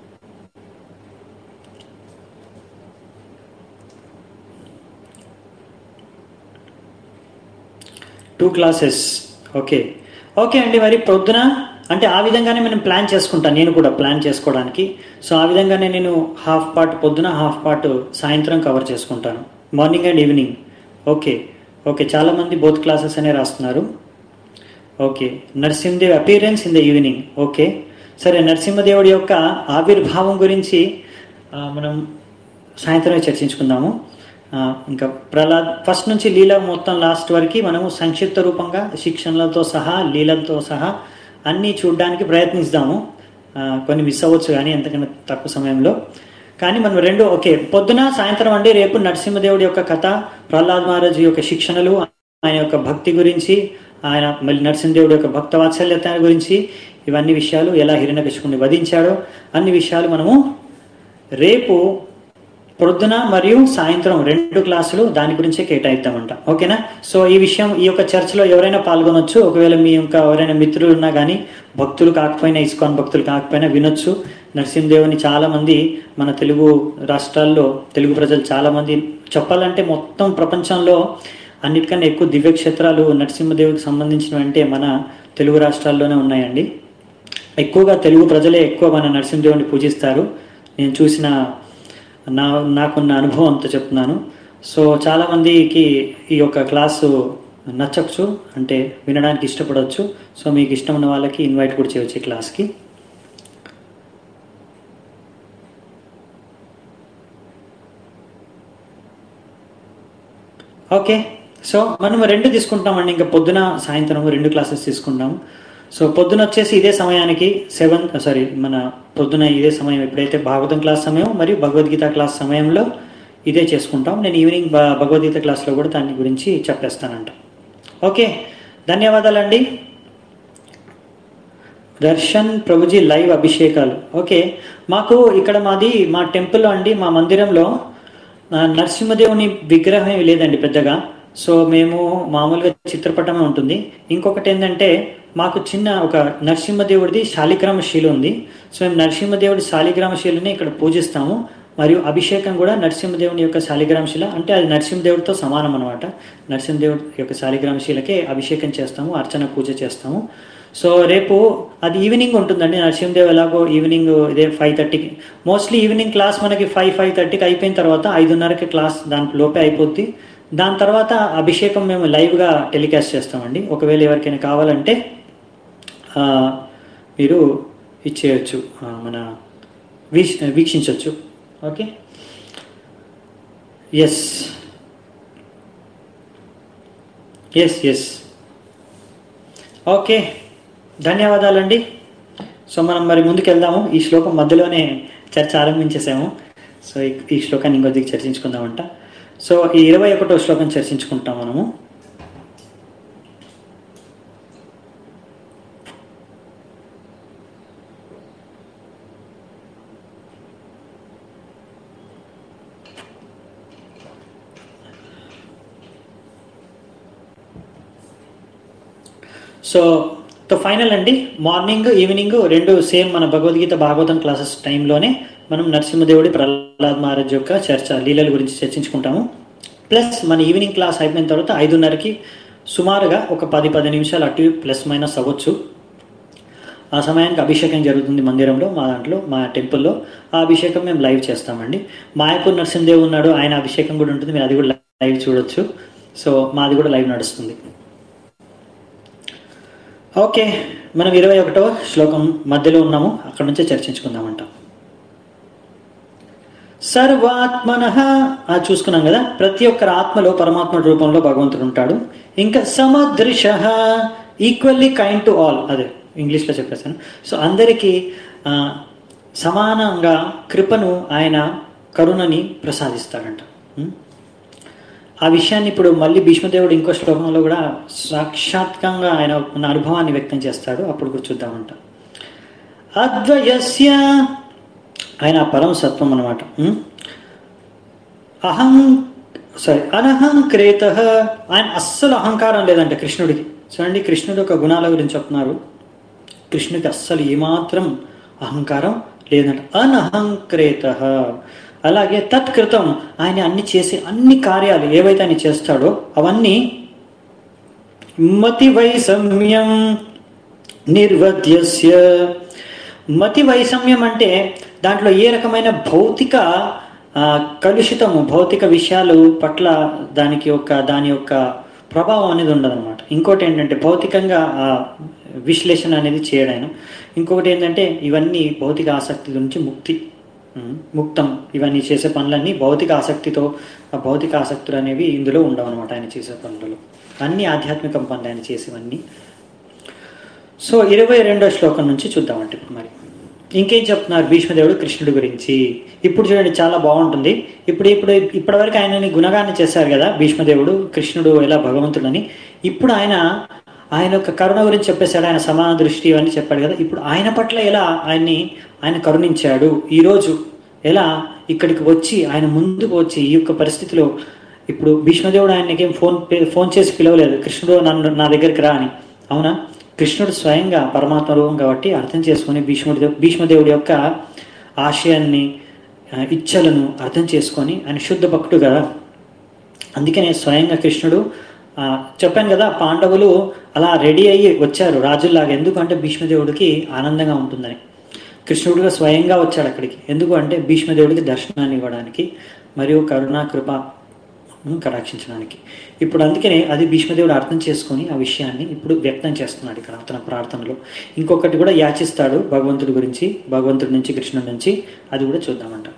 టూ క్లాసెస్ ఓకే ఓకే అండి మరి పొద్దున అంటే ఆ విధంగానే మనం ప్లాన్ చేసుకుంటాను నేను కూడా ప్లాన్ చేసుకోవడానికి సో ఆ విధంగానే నేను హాఫ్ పార్ట్ పొద్దున హాఫ్ పార్ట్ సాయంత్రం కవర్ చేసుకుంటాను morning and evening okay okay చాలామంది బోత్ క్లాసెస్ అనే రాస్తున్నారు okay Narasimhadev appearance in the evening okay సరే నరసింహదేవుడి యొక్క ఆవిర్భావం గురించి ఆ, మనం సాయంత్రమే చర్చించుకుందాము ఆ, ఇంకా ప్రహ్లాద్ ఫస్ట్ నుంచి లీల మొత్తం లాస్ట్ వరకు మనము సంక్షిప్త రూపంగా శిక్షణలతో సహా లీలలతో సహా అన్నీ చూడడానికి ప్రయత్నిస్తాము ఆ, కొన్ని మిస్ అవ్వచ్చు కానీ ఎంతకన్నా తక్కువ సమయంలో కానీ మనం రెండు ఓకే పొద్దున సాయంత్రం అండి రేపు నరసింహదేవుడి యొక్క కథ ప్రహ్లాద్ మహారాజు యొక్క శిక్షణలు ఆయన యొక్క భక్తి గురించి ఆయన మళ్ళీ నరసింహదేవుడి యొక్క భక్త వాత్సల్యత గురించి ఇవన్నీ విషయాలు ఎలా హిరణ్యకశిపుని వధించాడో అన్ని విషయాలు మనము రేపు ప్రొద్దున మరియు సాయంత్రం రెండు క్లాసులు దాని గురించే కేటాయిద్దామంట ఓకేనా సో ఈ విషయం ఈ యొక్క చర్చలో ఎవరైనా పాల్గొనొచ్చు ఒకవేళ మీ యొక్క ఎవరైనా మిత్రులు ఉన్నా కానీ భక్తులు కాకపోయినా ఇస్కాన్ భక్తులు కాకపోయినా వినొచ్చు నరసింహదేవుని చాలా మంది మన తెలుగు రాష్ట్రాల్లో తెలుగు ప్రజలు చాలా మంది చెప్పాలంటే మొత్తం ప్రపంచంలో అన్నిటికన్నా ఎక్కువ దివ్యక్షేత్రాలు నరసింహదేవుడికి సంబంధించినవి అంటే మన తెలుగు రాష్ట్రాల్లోనే ఉన్నాయండి ఎక్కువగా తెలుగు ప్రజలే ఎక్కువ మన నరసింహదేవుని పూజిస్తారు నేను చూసిన నా నాకున్న అనుభవంతో చెప్తున్నాను సో చాలామందికి ఈ యొక్క క్లాసు నచ్చచ్చు అంటే వినడానికి ఇష్టపడవచ్చు సో మీకు ఇష్టం ఉన్న వాళ్ళకి ఇన్వైట్ కూడా చేయవచ్చు ఈ క్లాస్కి ఓకే సో మనం రెండు తీసుకుంటామండి ఇంకా పొద్దున సాయంత్రం రెండు క్లాసెస్ తీసుకుంటాము సో పొద్దున వచ్చేసి ఇదే సమయానికి సెవెన్ సారీ మన పొద్దున ఇదే సమయం ఎప్పుడైతే భాగవతం క్లాస్ సమయం మరియు భగవద్గీత క్లాస్ సమయంలో ఇదే చేసుకుంటాం నేను ఈవినింగ్ భ- భగవద్గీత క్లాస్లో కూడా దాని గురించి చెప్పేస్తానంట ఓకే ధన్యవాదాలండి దర్శన్ ప్రభుజీ లైవ్ అభిషేకాలు ఓకే మాకు ఇక్కడ మాది మా టెంపుల్లో అండి మా మందిరంలో ఆ, నరసింహదేవుని విగ్రహం ఏమీ లేదండి పెద్దగా సో మేము మామూలుగా చిత్రపటమే ఉంటుంది ఇంకొకటి ఏంటంటే మాకు చిన్న ఒక నరసింహదేవుడిది శాలిగ్రామ శీల ఉంది సో మేము నరసింహదేవుడి శాలిగ్రామ శీలని ఇక్కడ పూజిస్తాము మరియు అభిషేకం కూడా నరసింహదేవుని యొక్క శాలిగ్రామ శిల అంటే అది నరసింహదేవుడితో సమానం అనమాట నరసింహదేవుడి యొక్క శాలిగ్రామ శిలకే అభిషేకం చేస్తాము అర్చన పూజ చేస్తాము సో రేపు అది ఈవినింగ్ ఉంటుందండి నరసింహదేవ్ ఎలాగో ఈవినింగ్ ఇదే ఫైవ్ థర్టీకి మోస్ట్లీ ఈవినింగ్ క్లాస్ మనకి ఫైవ్ ఫైవ్ థర్టీకి అయిపోయిన తర్వాత ఐదున్నరకి క్లాస్ దాని లోపే అయిపోద్ది దాని తర్వాత అభిషేకం మేము లైవ్గా టెలికాస్ట్ చేస్తామండి ఒకవేళ ఎవరికైనా కావాలంటే ఆ, మీరు ఇచ్చేయచ్చు ఆ, మన వీక్ష వీక్షించవచ్చు okay yes yes yes okay ధన్యవాదాలండి సో మనం మరి ముందుకు వెళ్దాము ఈ శ్లోకం మధ్యలోనే చర్చ ఆరంభించేసాము సో ఈ- ఈ శ్లోకాన్ని ఇంకొద్దిగా చర్చించుకుందామంట సో ఈ ఇరవై ఒకటో శ్లోకం చర్చించుకుంటాం మనము సో సో ఫైనల్ అండి మార్నింగ్ ఈవినింగ్ రెండు సేమ్ మన భగవద్గీత భాగవతం క్లాసెస్ టైంలోనే మనం నరసింహదేవుడి ప్రహ్లాద్ మహారాజ్ యొక్క చర్చ లీలల గురించి చర్చించుకుంటాము ప్లస్ మన ఈవినింగ్ క్లాస్ అయిపోయిన తర్వాత ఐదున్నరకి సుమారుగా ఒక పది పది నిమిషాలు అటు ప్లస్ మైనస్ అవ్వచ్చు ఆ సమయానికి అభిషేకం జరుగుతుంది మందిరంలో మా దాంట్లో మా టెంపుల్లో ఆ అభిషేకం మేము లైవ్ చేస్తామండి మాయపూర్ నరసింహదేవ్ ఉన్నాడు ఆయన అభిషేకం కూడా ఉంటుంది మీరు అది కూడా లైవ్ చూడొచ్చు సో మాది కూడా లైవ్ నడుస్తుంది ఓకే మనం ఇరవై ఒకటో శ్లోకం మధ్యలో ఉన్నాము అక్కడ నుంచే చర్చించుకుందామంట సర్వాత్మన అది చూసుకున్నాం కదా ప్రతి ఒక్కరి ఆత్మలో పరమాత్మ రూపంలో భగవంతుడు ఉంటాడు ఇంకా సమదృశ ఈక్వల్లీ కైండ్ టు ఆల్ అదే ఇంగ్లీష్లో చెప్పేశాను సో అందరికీ ఆ, సమానంగా కృపను ఆయన కరుణని ప్రసాదిస్తాడంట ఉం? ఆ విషయాన్ని ఇప్పుడు మళ్ళీ భీష్మదేవుడు ఇంకో శ్లోకంలో కూడా సాక్షాత్కంగా ఆయన ఉన్న అనుభవాన్ని వ్యక్తం చేస్తాడు అప్పుడు కూడా చూద్దామంట అద్వయస్య ఆయన పరమ సత్వం అనమాట అహం సారీ అనహంక్రేత ఆయన అస్సలు అహంకారం లేదంట కృష్ణుడికి చూడండి కృష్ణుడు యొక్క గుణాల గురించి చెప్తున్నారు కృష్ణుడికి అస్సలు ఏమాత్రం అహంకారం లేదంట అనహంక్రేత అలాగే తత్కృతం ఆయన అన్ని చేసే అన్ని కార్యాలు ఏవైతే ఆయన చేస్తాడో అవన్నీ మతి వైషమ్యం నిర్వధ్యస్య మతి వైషమ్యం అంటే దాంట్లో ఏ రకమైన భౌతిక ఆ, కలుషితము భౌతిక విషయాలు పట్ల దానికి యొక్క దాని యొక్క ప్రభావం అనేది ఉండదన్నమాట ఇంకోటి ఏంటంటే భౌతికంగా ఆ విశ్లేషణ అనేది చేయడం ఇంకొకటి ఏంటంటే ఇవన్నీ భౌతిక ఆసక్తి నుంచి ముక్తి ఉమ్, ముక్తం ఇవన్నీ చేసే పనులన్నీ భౌతిక ఆసక్తితో ఆ భౌతిక ఆసక్తులు అనేవి ఇందులో ఉండవు అనమాట ఆయన చేసే పనులలో అన్ని ఆధ్యాత్మిక పనులు ఆయన చేసేవన్నీ సో ఇరవై రెండో శ్లోకం నుంచి చూద్దామంటే ఇప్పుడు మరి ఇంకేం చెప్తున్నారు భీష్మదేవుడు కృష్ణుడి గురించి ఇప్పుడు చూడండి చాలా బాగుంటుంది ఇప్పుడు ఇప్పుడు ఇప్పటివరకు ఆయనని గుణగాన్ని చేశారు కదా భీష్మదేవుడు కృష్ణుడు ఎలా భగవంతుడని ఇప్పుడు ఆయన ఆయన యొక్క కరుణ గురించి చెప్పేశాడు ఆయన సమాన దృష్టి ఇవన్నీ చెప్పాడు కదా ఇప్పుడు ఆయన పట్ల ఎలా ఆయన్ని ఆయన కరుణించాడు ఈరోజు ఎలా ఇక్కడికి వచ్చి ఆయన ముందుకు వచ్చి ఈ యొక్క పరిస్థితిలో ఇప్పుడు భీష్మదేవుడు ఆయనకేం ఫోన్ పే- ఫోన్ చేసి పిలవలేదు కృష్ణుడు నన్ను నా దగ్గరికి రా అని అవునా కృష్ణుడు స్వయంగా పరమాత్మ రూపం కాబట్టి అర్థం చేసుకుని భీష్ముడి భీష్మదేవుడి యొక్క ఆశయాన్ని ఆ, ఇచ్చలను అర్థం చేసుకొని ఆయన శుద్ధ భక్తుడు కదా అందుకనే స్వయంగా కృష్ణుడు ఆ, చెప్పాను కదా పాండవులు అలా రెడీ అయ్యి వచ్చారు రాజుల్లాగా ఎందుకంటే భీష్మదేవుడికి ఆనందంగా ఉంటుందని కృష్ణుడిగా స్వయంగా వచ్చాడు అక్కడికి ఎందుకు అంటే భీష్మదేవుడికి దర్శనాన్ని ఇవ్వడానికి మరియు కరుణా కృప కటాక్షించడానికి ఇప్పుడు అందుకనే అది భీష్మదేవుడు అర్థం చేసుకొని ఆ విషయాన్ని ఇప్పుడు వ్యక్తం చేస్తున్నాడు ఇక్కడ తన ప్రార్థనలో ఇంకొకటి కూడా యాచిస్తాడు భగవంతుడి గురించి భగవంతుడి నుంచి కృష్ణుడి నుంచి అది కూడా చూద్దామంట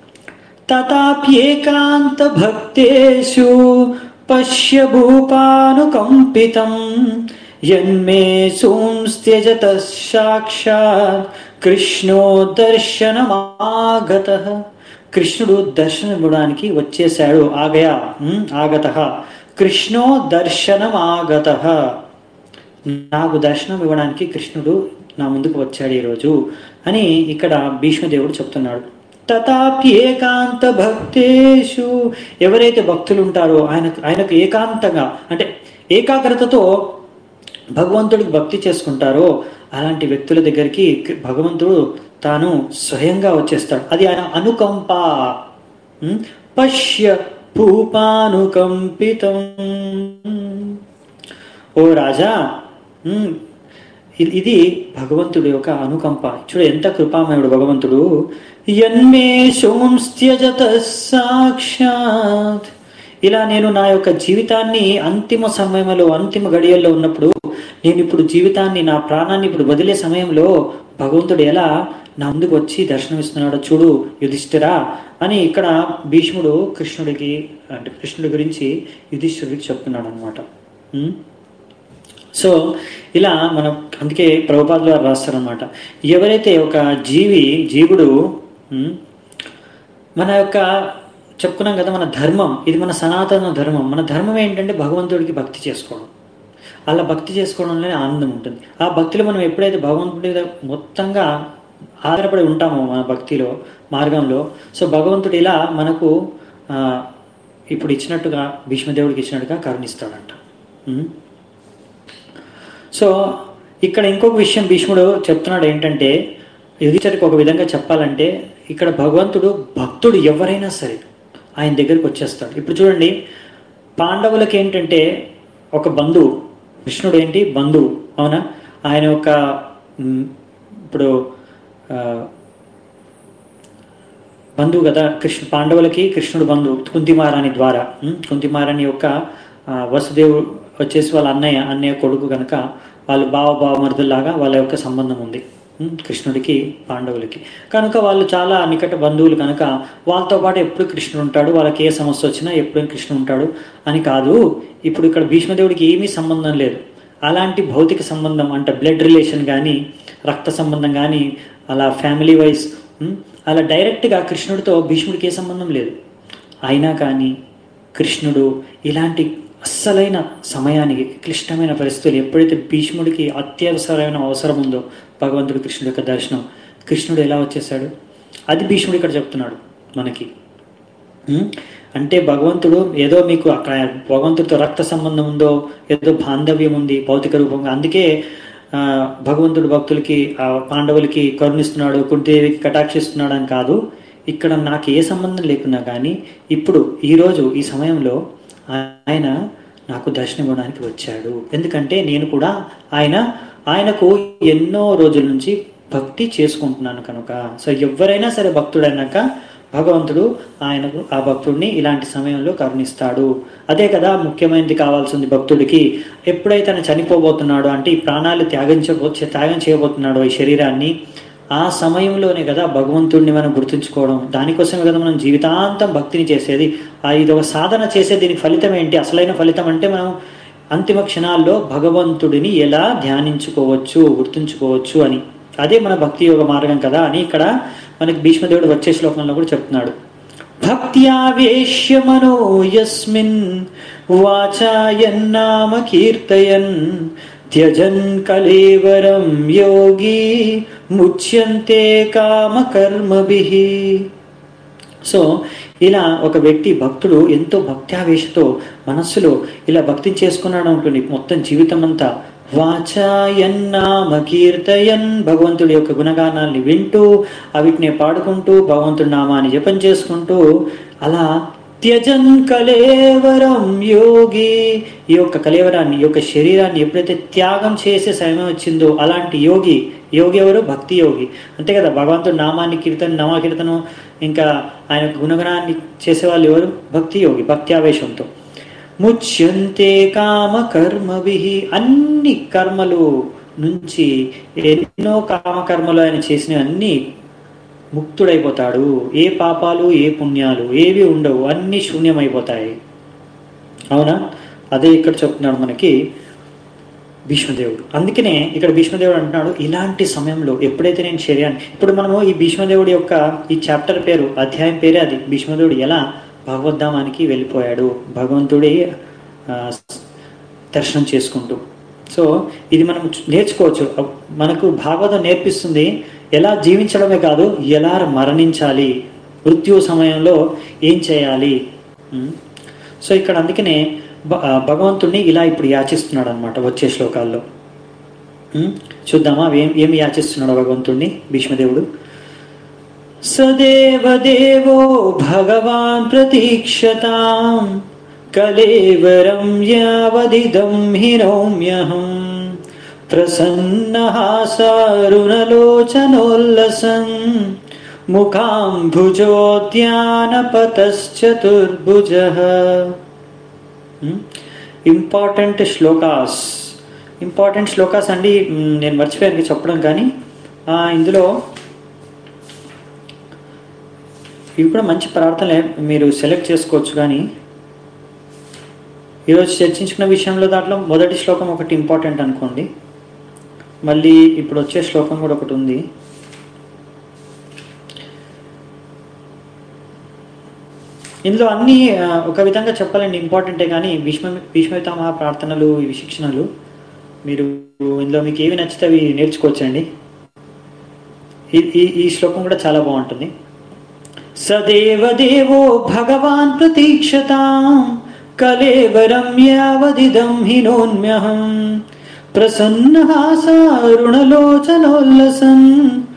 తథాప్యేకాంత భక్తేషు పశ్య భూపానుకంపితం యన్మే సోంస్త్యజత సాక్షాత్ కృష్ణో దర్శనమాగత కృష్ణుడు దర్శనం ఇవ్వడానికి వచ్చేశాడు ఆగయా ఉమ్, ఆగత కృష్ణో దర్శనమాగత నాకు దర్శనం ఇవ్వడానికి కృష్ణుడు నా ముందుకు వచ్చాడు ఈరోజు అని ఇక్కడ భీష్మదేవుడు చెప్తున్నాడు తథాపి ఏకాంత భక్తేషు ఎవరైతే భక్తులు ఉంటారో ఆయన ఆయనకు ఏకాంతంగా అంటే ఏకాగ్రతతో భగవంతుడికి భక్తి చేసుకుంటారో అలాంటి వ్యక్తుల దగ్గరికి భగవంతుడు తాను స్వయంగా వచ్చేస్తాడు అది ఆయన అనుకంప ఉమ్, పశ్య భూపానుకంపితం ఓ రాజా ఉమ్, ఇ- ఇది భగవంతుడి యొక్క అనుకంప చూడు ఎంత కృపామయుడు భగవంతుడు యన్మే సోంస్త్యజత సాక్షాత్ ఇలా నేను నా యొక్క జీవితాన్ని అంతిమ సమయంలో అంతిమ గడియల్లో ఉన్నప్పుడు నేను ఇప్పుడు జీవితాన్ని నా ప్రాణాన్ని ఇప్పుడు వదిలే సమయంలో భగవంతుడు ఎలా నా ముందుకు వచ్చి దర్శనమిస్తున్నాడో చూడు యుధిష్ఠిరా అని ఇక్కడ భీష్ముడు కృష్ణుడికి అంటే కృష్ణుడి గురించి యుధిష్ఠిరుడికి చెప్తున్నాడు అనమాట సో ఇలా మనం అందుకే ప్రభుపాదులు వారు రాస్తారనమాట ఎవరైతే ఒక జీవి జీవుడు ఉమ్, మన యొక్క చెప్పుకున్నాం కదా మన ధర్మం ఇది మన సనాతన ధర్మం మన ధర్మం ఏంటంటే భగవంతుడికి భక్తి చేసుకోవడం అలా భక్తి చేసుకోవడంలోనే ఆనందం ఉంటుంది ఆ భక్తిలో మనం ఎప్పుడైతే భగవంతుడి మీద మొత్తంగా ఆధారపడి ఉంటామో మన భక్తిలో మార్గంలో సో భగవంతుడు ఇలా మనకు ఆ, ఇప్పుడు ఇచ్చినట్టుగా భీష్మదేవుడికి ఇచ్చినట్టుగా కరుణిస్తాడంట ఉమ్. సో ఇక్కడ ఇంకొక విషయం భీష్ముడు చెప్తున్నాడు ఏంటంటే యుధిష్ఠిరికి ఒక విధంగా చెప్పాలంటే ఇక్కడ భగవంతుడు భక్తుడు ఎవరైనా సరే ఆయన దగ్గరికి వచ్చేస్తాడు ఇప్పుడు చూడండి పాండవులకి ఏంటంటే ఒక బంధువు కృష్ణుడు ఏంటి బంధువు అవునా ఆయన యొక్క మ్, ఇప్పుడు ఆ, బంధువు కదా కృష్ణ పాండవులకి కృష్ణుడు బంధువు కుంతిమారాణి ద్వారా ఉం? కుంతిమారాణి యొక్క ఆ, వసుదేవు వచ్చేసి వాళ్ళ అన్నయ్య అన్నయ్య కొడుకు కనుక వాళ్ళు బావ బావమరుదుల్లాగా వాళ్ళ యొక్క సంబంధం ఉంది ఉం? కృష్ణుడికి పాండవులకి కనుక వాళ్ళు చాలా నికట బంధువులు కనుక వాళ్ళతో పాటు ఎప్పుడు కృష్ణుడు ఉంటాడు వాళ్ళకి ఏ సమస్య వచ్చినా ఎప్పుడు కృష్ణుడు ఉంటాడు అని కాదు ఇప్పుడు ఇక్కడ భీష్మదేవుడికి ఏమీ సంబంధం లేదు అలాంటి భౌతిక సంబంధం అంటే బ్లడ్ రిలేషన్ కానీ రక్త సంబంధం కానీ అలా ఫ్యామిలీ వైజ్ అలా డైరెక్ట్గా కృష్ణుడితో భీష్ముడికి ఏ సంబంధం లేదు అయినా కానీ కృష్ణుడు ఇలాంటి అస్సలైన సమయానికి క్లిష్టమైన పరిస్థితులు ఎప్పుడైతే భీష్ముడికి అత్యవసరమైన అవసరం ఉందో భగవంతుడు కృష్ణుడి యొక్క దర్శనం కృష్ణుడు ఎలా వచ్చేసాడు అది భీష్ముడు ఇక్కడ చెప్తున్నాడు మనకి ఉం? అంటే భగవంతుడు ఏదో మీకు అక్కడ భగవంతుడితో రక్త సంబంధం ఉందో ఏదో బాంధవ్యం ఉంది భౌతిక రూపంగా అందుకే ఆ, భగవంతుడు భక్తులకి ఆ, పాండవులకి కరుణిస్తున్నాడు కుంటిదేవికి కటాక్షిస్తున్నాడు అని కాదు ఇక్కడ నాకు ఏ సంబంధం లేకున్నా కానీ ఇప్పుడు ఈరోజు ఈ సమయంలో ఆయన నాకు దర్శనం ఇవ్వడానికి వచ్చాడు ఎందుకంటే నేను కూడా ఆయన ఆయనకు ఎన్నో రోజుల నుంచి భక్తి చేసుకుంటున్నాను కనుక సో ఎవరైనా సరే భక్తుడైనాక భగవంతుడు ఆయనకు ఆ భక్తుడిని ఇలాంటి సమయంలో కరుణిస్తాడు అదే కదా ముఖ్యమైనది కావాల్సింది భక్తుడికి ఎప్పుడైతే ఆయన చనిపోబోతున్నాడో అంటే ఈ ప్రాణాలు త్యాగించబో త్యాగం చేయబోతున్నాడో ఈ శరీరాన్ని ఆ సమయంలోనే కదా భగవంతుడిని మనం గుర్తుంచుకోవడం దానికోసమే కదా మనం జీవితాంతం భక్తిని చేసేది ఆ ఇది ఒక సాధన చేసే దీనికి ఫలితం ఏంటి అసలైన ఫలితం అంటే మనం అంతిమ క్షణాల్లో భగవంతుడిని ఎలా ధ్యానించుకోవచ్చు గుర్తుంచుకోవచ్చు అని అదే మన భక్తి యోగ మార్గం కదా అని ఇక్కడ మనకి భీష్మదేవుడు వచ్చే శ్లోకంలో కూడా చెప్తున్నాడు భక్త్యావేశ్య మనో యస్మిన్ వాచాయన్నామ కీర్తయన్ త్యజన్ కలేవరం యోగి ముచ్యంతే కామ కర్మభిః సో ఇలా ఒక వ్యక్తి భక్తుడు ఎంతో భక్త్యావేశతో మనస్సులో ఇలా భక్తిని చేసుకున్నాడు ఉంటుంది మొత్తం జీవితం అంతా వాచాయన్నామ కీర్తయన్ భగవంతుడి యొక్క గుణగానాల్ని వింటూ అవిటిని పాడుకుంటూ భగవంతుడి నామాన్ని జపం చేసుకుంటూ అలా త్యజన్ కలేవరం యోగి ఈ యొక్క కలేవరాన్ని ఈ యొక్క శరీరాన్ని ఎప్పుడైతే త్యాగం చేసే సమయం వచ్చిందో అలాంటి యోగి యోగి ఎవరు భక్తి యోగి అంతే కదా భగవంతుడు నామాన్ని కీర్తన నామ కీర్తనం ఇంకా ఆయన గుణగణాన్ని చేసేవాళ్ళు ఎవరు భక్తి యోగి భక్తి ఆవేశంతో ముచ్యంతే కామ కర్మభి అన్ని కర్మలు నుంచి ఎన్నో కామ కర్మలు ఆయన చేసిన అన్ని ముక్తుడైపోతాడు ఏ పాపాలు ఏ పుణ్యాలు ఏవి ఉండవు అన్ని శూన్యమైపోతాయి అవునా అదే ఇక్కడ చెప్తున్నాడు మనకి భీష్మదేవుడు అందుకనే ఇక్కడ భీష్మదేవుడు అంటున్నాడు ఇలాంటి సమయంలో ఎప్పుడైతే నేను శరీరాన్ని ఇప్పుడు మనము ఈ భీష్మదేవుడి యొక్క ఈ చాప్టర్ పేరు అధ్యాయం పేరే అది భీష్మదేవుడు ఎలా భగవద్ధామానికి వెళ్ళిపోయాడు భగవంతుడి ఆ, దర్శనం చేసుకుంటూ సో ఇది మనం నేర్చుకోవచ్చు మనకు భాగవతం నేర్పిస్తుంది ఎలా జీవించడమే కాదు ఎలా మరణించాలి మృత్యు సమయంలో ఏం చేయాలి ఉం? సో ఇక్కడ అందుకనే భ- ఆ, భగవంతుణ్ణి ఇలా ఇప్పుడు యాచిస్తున్నాడు అనమాట వచ్చే శ్లోకాల్లో ఉం? చూద్దామా ఏం ఏమి యాచిస్తున్నాడు భగవంతుణ్ణి భీష్మదేవుడు సదేవ దేవో భగవాన్ ప్రతీక్షతాం కలేవరం యావదిదం హినోమ్యహం ప్రసన్నహాసారుణలోచనోల్లసం ముఖాంభుజోద్యానపతశ్చతుర్భుజ ఇంపార్టెంట్ శ్లోకాస్ ఇంపార్టెంట్ శ్లోకాస్ అండి మ్, నేను మర్చిపోయాను చెప్పడం కానీ ఆ, ఇందులో ఇవి కూడా మంచి ప్రార్థనలే మీరు సెలెక్ట్ చేసుకోవచ్చు కానీ ఈరోజు చర్చించుకున్న విషయంలో దాంట్లో మొదటి శ్లోకం ఒకటి ఇంపార్టెంట్ అనుకోండి మళ్ళీ ఇప్పుడు వచ్చే శ్లోకం కూడా ఒకటి ఉంది ఇందులో అన్ని ఆ, ఒక విధంగా చెప్పాలండి ఇంపార్టెంటే కానీ భీష్మ భీష్మపితామహ ప్రార్థనలు ఇవి శిక్షణలు మీరు ఇందులో మీకు ఏవి నచ్చితే అవి నేర్చుకోవచ్చండి ఈ ఈ- ఈ శ్లోకం కూడా చాలా బాగుంటుంది సదేవ దేవో భగవాన్ ప్రతీక్షతాం కలేవరం యావదిదం హినోన్మ్యహం ప్రసన్నహాసారుణలోచనోల్లసన్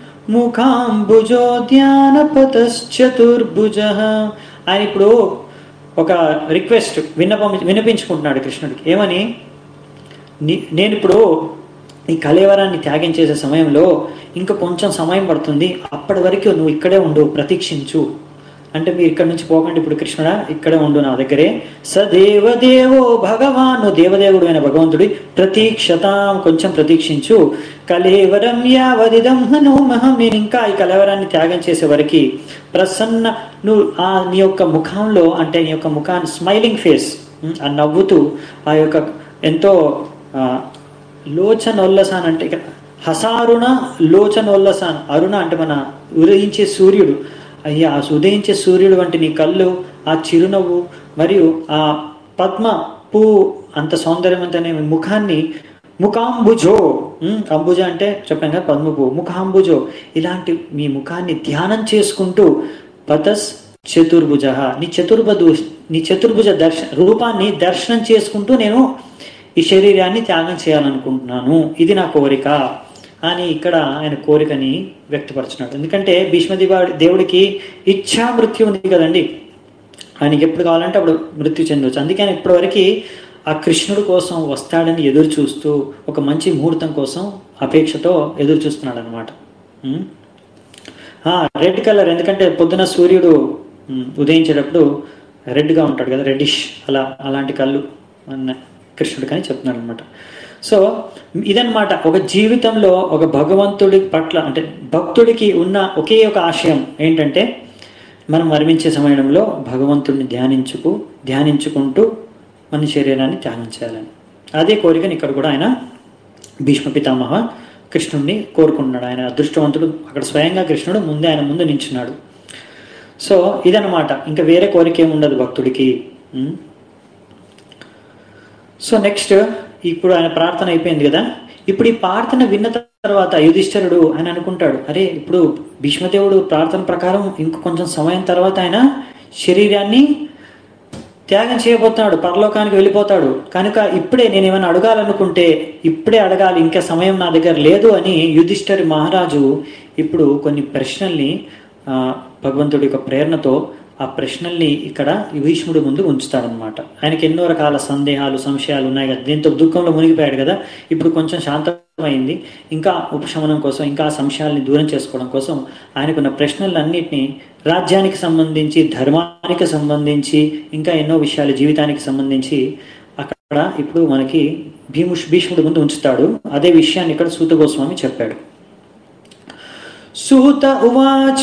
ముఖాంబుజోద్యానపతశ్చతుర్భుజ ఆయన ఇప్పుడు ఒక రిక్వెస్ట్ విన్నపం వినిపించుకుంటున్నాడు కృష్ణుడికి ఏమని నీ- నేను ఇప్పుడు ఈ కలేవరాన్ని త్యాగం చేసే సమయంలో ఇంకా కొంచెం సమయం పడుతుంది అప్పటి వరకు నువ్వు ఇక్కడే ఉండు ప్రతీక్షించు అంటే మీరు ఇక్కడ నుంచి పోకండి ఇప్పుడు కృష్ణుడా ఇక్కడే ఉండు నా దగ్గరే సదేవదేవో భగవాన్ నువ్వు దేవదేవుడు అయిన భగవంతుడి ప్రతీక్షత కొంచెం ప్రతీక్షించు కలేవరం యావదిదం హనుమహం నేను ఇంకా ఈ కలేవరాన్ని త్యాగం చేసే వరకు ప్రసన్న నువ్వు ఆ నీ యొక్క ముఖంలో అంటే నీ యొక్క ముఖాన్ని స్మైలింగ్ ఫేస్ ఆ నవ్వుతూ ఆ యొక్క ఎంతో ఆ, లోచనోల్లసాన్ అంటే ఇక హసారుణ లోచనోల్లసాన్ అరుణ అంటే మన ఉదయించే సూర్యుడు అయ్యా ఆ ఉదయించే సూర్యుడు వంటి నీ కళ్ళు ఆ చిరునవ్వు మరియు ఆ పద్మ పూ అంత సౌందర్యవంతమైన మీ ముఖాన్ని ముఖాంబుజో ఉమ్, అంబుజ అంటే చెప్పాను కదా పద్మపు ముఖాంబుజో ఇలాంటి మీ ముఖాన్ని ధ్యానం చేసుకుంటూ పతస్ చతుర్భుజ నీ చతుర్భుజ నీ చతుర్భుజ దర్శ రూపాన్ని దర్శనం చేసుకుంటూ నేను ఈ శరీరాన్ని త్యాగం చేయాలనుకుంటున్నాను ఇది నా కోరిక అని ఇక్కడ ఆయన కోరికని వ్యక్తపరుచున్నాడు ఎందుకంటే భీష్మదేవ దేవుడికి ఇచ్ఛా మృత్యు ఉంది కదండి ఆయనకి ఎప్పుడు కావాలంటే అప్పుడు మృత్యు చెందవచ్చు అందుకే ఆయన ఇప్పటివరకు ఆ కృష్ణుడు కోసం వస్తాడని ఎదురు చూస్తూ ఒక మంచి ముహూర్తం కోసం అపేక్షతో ఎదురు చూస్తున్నాడు అనమాట రెడ్ కలర్ ఎందుకంటే పొద్దున సూర్యుడు ఉమ్, ఉదయించేటప్పుడు రెడ్గా ఉంటాడు కదా రెడ్డిష్ అలా అలాంటి కళ్ళు అన్న కృష్ణుడు కానీ చెప్తున్నాడు అనమాట సో ఇదన్నమాట ఒక జీవితంలో ఒక భగవంతుడి పట్ల అంటే భక్తుడికి ఉన్న ఒకే ఒక ఆశయం ఏంటంటే మనం మరణించే సమయంలో భగవంతుడిని ధ్యానించుకు ధ్యానించుకుంటూ మన శరీరాన్ని త్యాగం చేయాలని అదే కోరికని ఇక్కడ కూడా ఆయన భీష్మ పితామహ కృష్ణుడిని కోరుకుంటున్నాడు ఆయన అదృష్టవంతుడు అక్కడ స్వయంగా కృష్ణుడు ముందే ఆయన ముందు నించున్నాడు సో ఇదన్నమాట ఇంకా వేరే కోరిక ఏమి ఉండదు భక్తుడికి ఉం? సో నెక్స్ట్ ఇప్పుడు ఆయన ప్రార్థన అయిపోయింది కదా ఇప్పుడు ఈ ప్రార్థన విన్న తర్వాత యుధిష్ఠరుడు ఆయన అనుకుంటాడు అరే ఇప్పుడు భీష్మదేవుడు ప్రార్థన ప్రకారం ఇంక కొంచెం సమయం తర్వాత ఆయన శరీరాన్ని త్యాగం చేయబోతున్నాడు పరలోకానికి వెళ్ళిపోతాడు కనుక ఇప్పుడే నేను ఏమైనా అడగాలనుకుంటే ఇప్పుడే అడగాలి ఇంకా సమయం నా దగ్గర లేదు అని యుధిష్ఠరి మహారాజు ఇప్పుడు కొన్ని ప్రశ్నల్ని ఆ, భగవంతుడి యొక్క ప్రేరణతో ఆ ప్రశ్నల్ని ఇక్కడ భీష్ముడి ముందు ఉంచుతాడనమాట ఆయనకి ఎన్నో రకాల సందేహాలు సంశయాలు ఉన్నాయి కదా దీంతో దుఃఖంలో మునిగిపోయాడు కదా ఇప్పుడు కొంచెం శాంతమైంది ఇంకా ఉపశమనం కోసం ఇంకా ఆ సంశయాల్ని దూరం చేసుకోవడం కోసం ఆయనకున్న ప్రశ్నలన్నింటినీ రాజ్యానికి సంబంధించి ధర్మానికి సంబంధించి ఇంకా ఎన్నో విషయాలు జీవితానికి సంబంధించి అక్కడ ఇప్పుడు మనకి భీముష్ భీష్ముడి ముందు ఉంచుతాడు అదే విషయాన్ని ఇక్కడ సూత గోస్వామి చెప్పాడు సూత ఉవాచ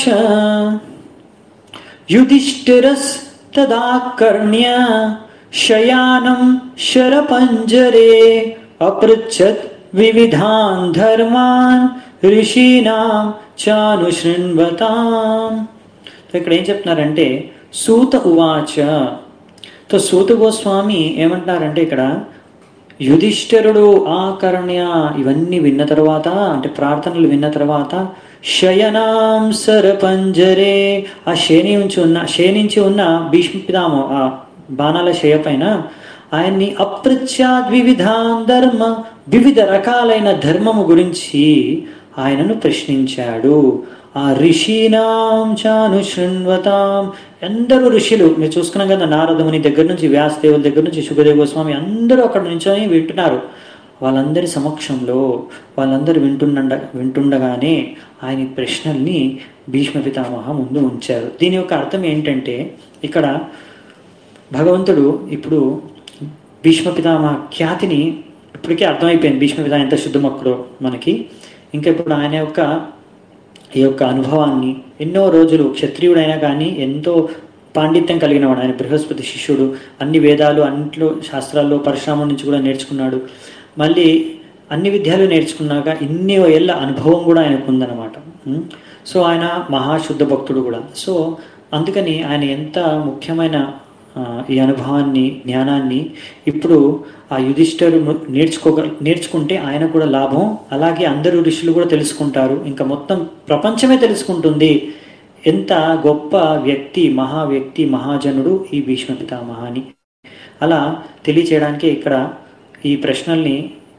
युधिष्ठिरस्तदाकर्ण्य शयानं शरपञ्जरे अपृच्छत् विविधान् धर्मान् ऋषीणां చానుశృణ్వతాం ఇక్కడ ఏం చెప్తున్నారంటే సూత ఉవాచ తో సూత గోస్వామి ఏమంటున్నారంటే ఇక్కడ యుధిష్ఠరుడు ఆకర్ణ్య ఇవన్నీ విన్న తర్వాత అంటే ప్రార్థనలు విన్న తర్వాత శయనాం సరపంజరే ఆ శేని ఉంచి ఉన్న శేనించి ఉన్న భీష్మ పితామో ఆ బాణాల శయ పైన ఆయన్ని అపృచ్యాద్ వివిధాం ధర్మ వివిధ రకాలైన ధర్మము గురించి ఆయనను ప్రశ్నించాడు ఆ ఋషీనాం చాను శృణ్వతాం ఎందరూ ఋషులు మీరు చూసుకున్నాం కదా నారదముని దగ్గర నుంచి వ్యాసదేవుల దగ్గర నుంచి సుఖదేవ గోస్వామి అందరూ అక్కడ నుంచొని వింటున్నారు వాళ్ళందరి సమక్షంలో వాళ్ళందరూ వింటుండ వింటుండగానే ఆయన ఈ ప్రశ్నల్ని భీష్మ పితామహ ముందు ఉంచారు దీని యొక్క అర్థం ఏంటంటే ఇక్కడ భగవంతుడు ఇప్పుడు భీష్మ పితామహ ఖ్యాతిని ఇప్పటికే అర్థమైపోయింది భీష్మ పితా ఎంత శుద్ధమక్కుడో మనకి ఇంకా ఇప్పుడు ఆయన యొక్క ఈ యొక్క అనుభవాన్ని ఎన్నో రోజులు క్షత్రియుడైనా కానీ ఎంతో పాండిత్యం కలిగిన వాడు ఆయన బృహస్పతి శిష్యుడు అన్ని వేదాలు అన్నింటిలో శాస్త్రాల్లో పరశురామం నుంచి కూడా నేర్చుకున్నాడు మళ్ళీ అన్ని విద్యలు నేర్చుకున్నాక ఇన్ని ఏళ్ళ అనుభవం కూడా ఆయనకు ఉందన్నమాట ఉం? సో ఆయన మహాశుద్ధ భక్తుడు కూడా సో అందుకని ఆయన ఎంత ముఖ్యమైన ఆ, ఈ అనుభవాన్ని జ్ఞానాన్ని ఇప్పుడు ఆ యుధిష్ఠరు నేర్చుకోగ నేర్చుకుంటే ఆయన కూడా లాభం అలాగే అందరూ ఋషులు కూడా తెలుసుకుంటారు ఇంకా మొత్తం ప్రపంచమే తెలుసుకుంటుంది ఎంత గొప్ప వ్యక్తి మహా వ్యక్తి మహాజనుడు ఈ భీష్మ పితామహ అని అలా తెలియచేయడానికే ఇక్కడ ఈ ప్రశ్నల్ని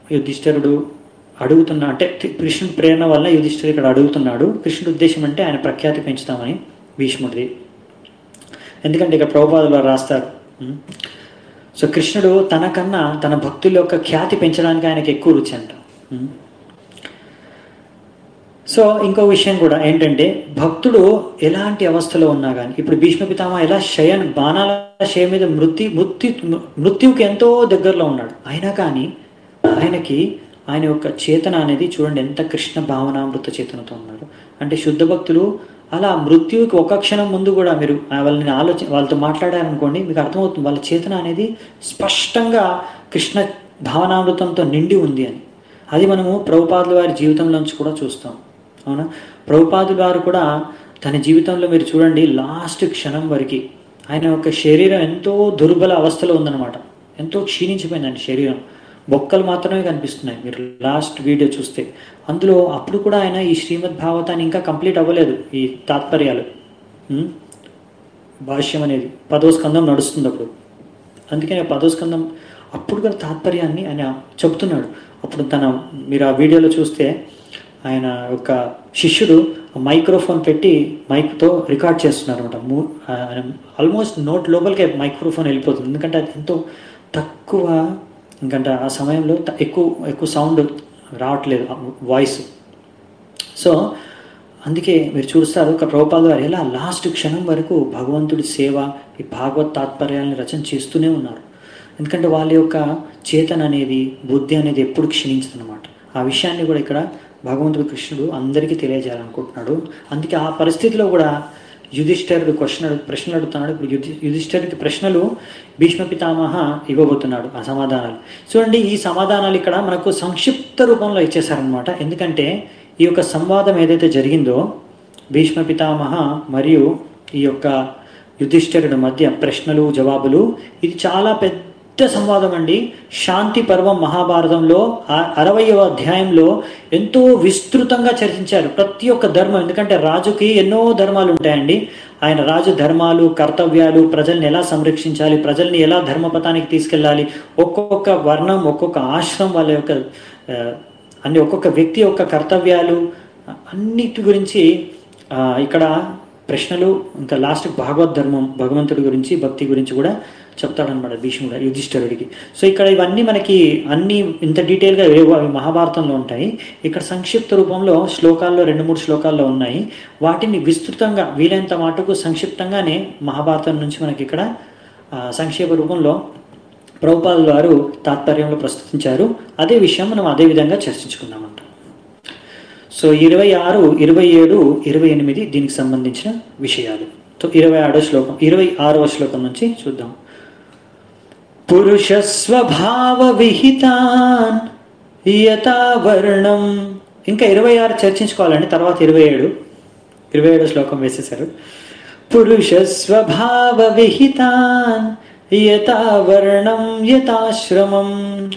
యుధిష్ఠిరుడు అడుగుతున్నా అంటే కృష్ణుడి ప్రేరణ వల్ల యుధిష్ఠిరుడు ఇక్కడ అడుగుతున్నాడు కృష్ణుడి ఉద్దేశం అంటే ఆయన ప్రఖ్యాతి పెంచుతామని భీష్ముడిది ఎందుకంటే ఇక్కడ ప్రభుపాదులు రాస్తారు ఉం? సో కృష్ణుడు తనకన్నా తన భక్తుల యొక్క ఖ్యాతి పెంచడానికి ఆయనకి ఎక్కువ రుచి అంట ఉం? సో ఇంకో విషయం కూడా ఏంటంటే భక్తుడు ఎలాంటి అవస్థలో ఉన్నా కానీ ఇప్పుడు భీష్మ పితామహ ఎలా శయన్ బాణాల శయ మీద మృత్యు మృత్యు మృత్యువుకి ఎంతో దగ్గరలో ఉన్నాడు అయినా కానీ ఆయనకి ఆయన యొక్క చేతన అనేది చూడండి ఎంత కృష్ణ భావనామృత చేతనతో ఉన్నారు అంటే శుద్ధ భక్తులు అలా మృత్యువుకి ఒక క్షణం ముందు కూడా మీరు ఆ వాళ్ళని ఆలోచన వాళ్ళతో మాట్లాడారనుకోండి మీకు అర్థమవుతుంది వాళ్ళ చేతన అనేది స్పష్టంగా కృష్ణ భావనామృతంతో నిండి ఉంది అని అది మనము ప్రభుపాదుల వారి జీవితంలోంచి కూడా చూస్తాం అవునా ప్రభుపాదుల వారు కూడా తన జీవితంలో మీరు చూడండి లాస్ట్ క్షణం వరకు ఆయన యొక్క శరీరం ఎంతో దుర్బల అవస్థలో ఉందన్నమాట ఎంతో క్షీణించిపోయిందండి శరీరం బొక్కలు మాత్రమే కనిపిస్తున్నాయి మీరు లాస్ట్ వీడియో చూస్తే అందులో అప్పుడు కూడా ఆయన ఈ శ్రీమద్ భాగవతాన్ని ఇంకా కంప్లీట్ అవ్వలేదు ఈ తాత్పర్యాలు ఉం? భాష్యం అనేది పదో స్కందం నడుస్తుంది అప్పుడు అందుకని ఆ పదో స్కందం అప్పుడు కూడా తాత్పర్యాన్ని ఆయన చెబుతున్నాడు అప్పుడు తన మీరు ఆ వీడియోలో చూస్తే ఆయన యొక్క శిష్యుడు మైక్రోఫోన్ పెట్టి మైక్తో రికార్డ్ చేస్తున్నారు అనమాట ఆల్మోస్ట్ నోట్ లోపలికే మైక్రోఫోన్ వెళ్ళిపోతుంది ఎందుకంటే అది ఎంతో తక్కువ ఎందుకంటే ఆ సమయంలో త- ఎక్కువ ఎక్కువ సౌండ్ రావట్లేదు వాయిస్ సో అందుకే మీరు చూస్తారు ఒక ప్రభుపాద గారు ఎలా లాస్ట్ క్షణం వరకు భగవంతుడి సేవ ఈ భాగవత్ తాత్పర్యాలను రచన చేస్తూనే ఉన్నారు ఎందుకంటే వాళ్ళ యొక్క చేతన అనేది బుద్ధి అనేది ఎప్పుడు క్షీణించదనమాట ఆ విషయాన్ని కూడా ఇక్కడ భగవంతుడు కృష్ణుడు అందరికీ తెలియజేయాలనుకుంటున్నాడు అందుకే ఆ పరిస్థితిలో కూడా యుధిష్ఠరుడు క్వశ్చన్ అడుగు ప్రశ్నలు అడుగుతున్నాడు ఇప్పుడు యుధి యుధిష్ఠరుడికి ప్రశ్నలు భీష్మ పితామహ ఇవ్వబోతున్నాడు ఆ సమాధానాలు చూడండి ఈ సమాధానాలు ఇక్కడ మనకు సంక్షిప్త రూపంలో ఇచ్చేశారనమాట ఎందుకంటే ఈ యొక్క సంవాదం ఏదైతే జరిగిందో భీష్మ పితామహ మరియు ఈ యొక్క యుధిష్ఠిరుడి మధ్య ప్రశ్నలు జవాబులు ఇది చాలా పెద్ద సంవాదం అండి శాంతి పర్వం మహాభారతంలో ఆ అరవయవ అధ్యాయంలో ఎంతో విస్తృతంగా చర్చించారు ప్రతి ఒక్క ధర్మం ఎందుకంటే రాజుకి ఎన్నో ధర్మాలు ఉంటాయండి ఆయన రాజు ధర్మాలు కర్తవ్యాలు ప్రజల్ని ఎలా సంరక్షించాలి ప్రజల్ని ఎలా ధర్మపథానికి తీసుకెళ్ళాలి ఒక్కొక్క వర్ణం ఒక్కొక్క ఆశ్రమం వాళ్ళ యొక్క ఆ, అన్ని ఒక్కొక్క వ్యక్తి యొక్క కర్తవ్యాలు అన్నిటి గురించి ఆ, ఇక్కడ ప్రశ్నలు ఇంకా లాస్ట్ భాగవత్ ధర్మం భగవంతుడి గురించి భక్తి గురించి కూడా చెప్తాడనమాట భీష్ముడు యుధిష్ఠరుడికి సో ఇక్కడ ఇవన్నీ మనకి అన్ని ఇంత డీటెయిల్గా ఏవో అవి మహాభారతంలో ఉంటాయి ఇక్కడ సంక్షిప్త రూపంలో శ్లోకాల్లో రెండు మూడు శ్లోకాల్లో ఉన్నాయి వాటిని విస్తృతంగా వీలైనంత మటుకు సంక్షిప్తంగానే మహాభారతం నుంచి మనకి ఇక్కడ ఆ, సంక్షేప రూపంలో ప్రభుపాదుల వారు తాత్పర్యంలో ప్రస్తుతించారు అదే విషయం మనం అదే విధంగా చర్చించుకుందామంట సో ఇరవై ఆరు ఇరవై ఏడు ఇరవై ఎనిమిది దీనికి సంబంధించిన విషయాలు సో ఇరవై ఆరో శ్లోకం ఇరవై ఆరవ శ్లోకం నుంచి చూద్దాం పురుష స్వభావ విహితాన్ యథావర్ణం ఇంకా ఇరవై ఆరు చర్చించుకోవాలండి తర్వాత ఇరవై ఏడు ఇరవై ఏడు శ్లోకం వేసేశారు పురుష స్వభావ విహితాన్ యథావర్ణం యథాశ్రమం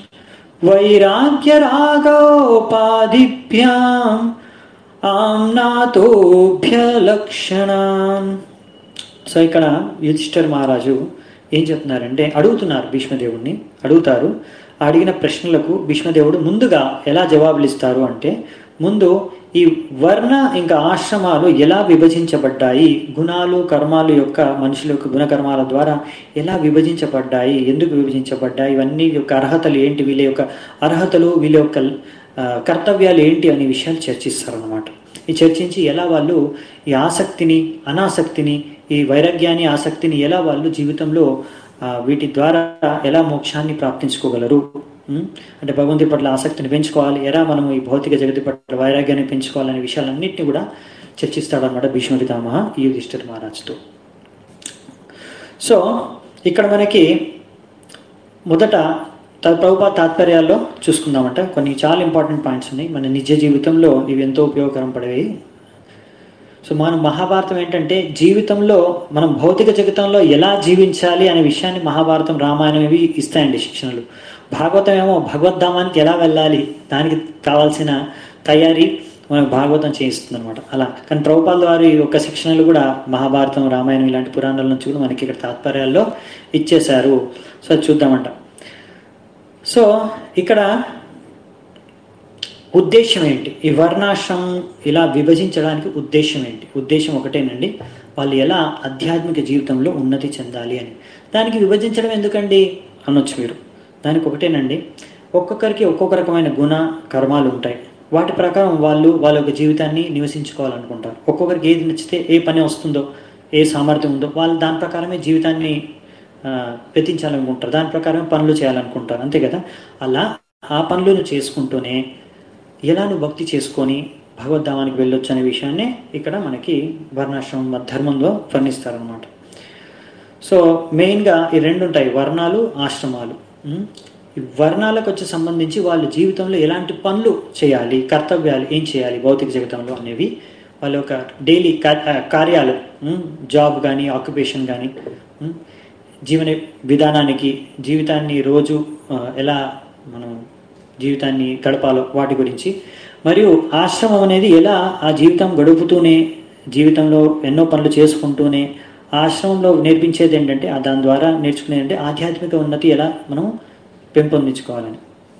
వైరాగ్య రాగోపాధిభ్యాం ఆమ్నాతోభ్యలక్షణాన్ సో ఇక్కడ యుధిష్ఠర్ మహారాజు ఏం చెప్తున్నారంటే అడుగుతున్నారు భీష్మదేవుడిని అడుగుతారు ఆ అడిగిన ప్రశ్నలకు భీష్మదేవుడు ముందుగా ఎలా జవాబులు ఇస్తారు అంటే ముందు ఈ వర్ణ ఇంకా ఆశ్రమాలు ఎలా విభజించబడ్డాయి గుణాలు కర్మాలు యొక్క మనుషుల యొక్క గుణకర్మాల ద్వారా ఎలా విభజించబడ్డాయి ఎందుకు విభజించబడ్డాయి ఇవన్నీ యొక్క అర్హతలు ఏంటి వీళ్ళ యొక్క అర్హతలు వీళ్ళ యొక్క ఆ, కర్తవ్యాలు ఏంటి అనే విషయాలు చర్చిస్తారన్నమాట ఈ చర్చించి ఎలా వాళ్ళు ఈ ఆసక్తిని అనాసక్తిని ఈ వైరాగ్యాన్ని ఆసక్తిని ఎలా వాళ్ళు జీవితంలో ఆ, వీటి ద్వారా ఎలా మోక్షాన్ని ప్రాప్తించుకోగలరు ఉం? అంటే భగవంతుడి పట్ల ఆసక్తిని పెంచుకోవాలి ఎలా మనం ఈ భౌతిక జగతి పట్ల వైరాగ్యాన్ని పెంచుకోవాలనే విషయాలన్నింటినీ కూడా చర్చిస్తాడనమాట భీష్మ పితామహ ఈ యుధిష్ఠిర మహారాజుతో సో ఇక్కడ మనకి మొదట త- ప్రభుపా తాత్పర్యాల్లో చూసుకుందామంట కొన్ని చాలా ఇంపార్టెంట్ పాయింట్స్ ఉన్నాయి మన నిజ జీవితంలో ఇవి ఎంతో ఉపయోగకరం పడేవి సో మన మహాభారతం ఏంటంటే జీవితంలో మనం భౌతిక జగతంలో ఎలా జీవించాలి అనే విషయాన్ని మహాభారతం రామాయణం ఇవి ఇస్తాయండి శిక్షణలు భాగవతం ఏమో భగవద్ధామానికి ఎలా వెళ్ళాలి దానికి కావాల్సిన తయారీ మనకు భాగవతం చేయిస్తుంది అనమాట అలా కానీ ప్రభుపాల వారి యొక్క శిక్షణలు కూడా మహాభారతం రామాయణం ఇలాంటి పురాణాల నుంచి కూడా మనకి ఇక్కడ తాత్పర్యాల్లో ఇచ్చేశారు సో అది చూద్దామంట సో ఇక్కడ ఉద్దేశం ఏంటి ఈ వర్ణాశ్రమం ఇలా విభజించడానికి ఉద్దేశం ఏంటి ఉద్దేశం ఒకటేనండి వాళ్ళు ఎలా ఆధ్యాత్మిక జీవితంలో ఉన్నతి చెందాలి అని దానికి విభజించడం ఎందుకండి అనొచ్చు మీరు దానికి ఒకటేనండి ఒక్కొక్కరికి ఒక్కొక్క రకమైన గుణ కర్మాలు ఉంటాయి వాటి ప్రకారం వాళ్ళు వాళ్ళ యొక్క జీవితాన్ని నివసించుకోవాలనుకుంటారు ఒక్కొక్కరికి ఏది నచ్చితే ఏ పని వస్తుందో ఏ సామర్థ్యం ఉందో వాళ్ళు దాని ప్రకారమే జీవితాన్ని ఆ, వ్యతించాలనుకుంటారు దాని ప్రకారం పనులు చేయాలనుకుంటారు అంతే కదా అలా ఆ పనులను చేసుకుంటూనే ఎలా నువ్వు భక్తి చేసుకొని భగవద్ధామానికి వెళ్ళొచ్చు అనే విషయాన్ని ఇక్కడ మనకి వర్ణాశ్రమం ధర్మంలో వర్ణిస్తారనమాట సో మెయిన్గా ఈ రెండు ఉంటాయి వర్ణాలు ఆశ్రమాలు ఉమ్. ఈ వర్ణాలకు వచ్చి సంబంధించి వాళ్ళ జీవితంలో ఎలాంటి పనులు చేయాలి కర్తవ్యాలు ఏం చేయాలి భౌతిక జగతంలో అనేవి వాళ్ళ యొక్క డైలీ కార్యాలు ఉమ్, జాబ్ కానీ ఆక్యుపేషన్ కానీ ఉమ్, జీవన విధానానికి జీవితాన్ని రోజు ఆ, ఎలా మనం జీవితాన్ని గడపాలో వాటి గురించి మరియు ఆశ్రమం అనేది ఎలా ఆ జీవితం గడుపుతూనే జీవితంలో ఎన్నో పనులు చేసుకుంటూనే ఆ ఆశ్రమంలో నేర్పించేది ఏంటంటే ఆ దాని ద్వారా నేర్చుకునేది అంటే ఆధ్యాత్మిక ఉన్నతి ఎలా మనం పెంపొందించుకోవాలని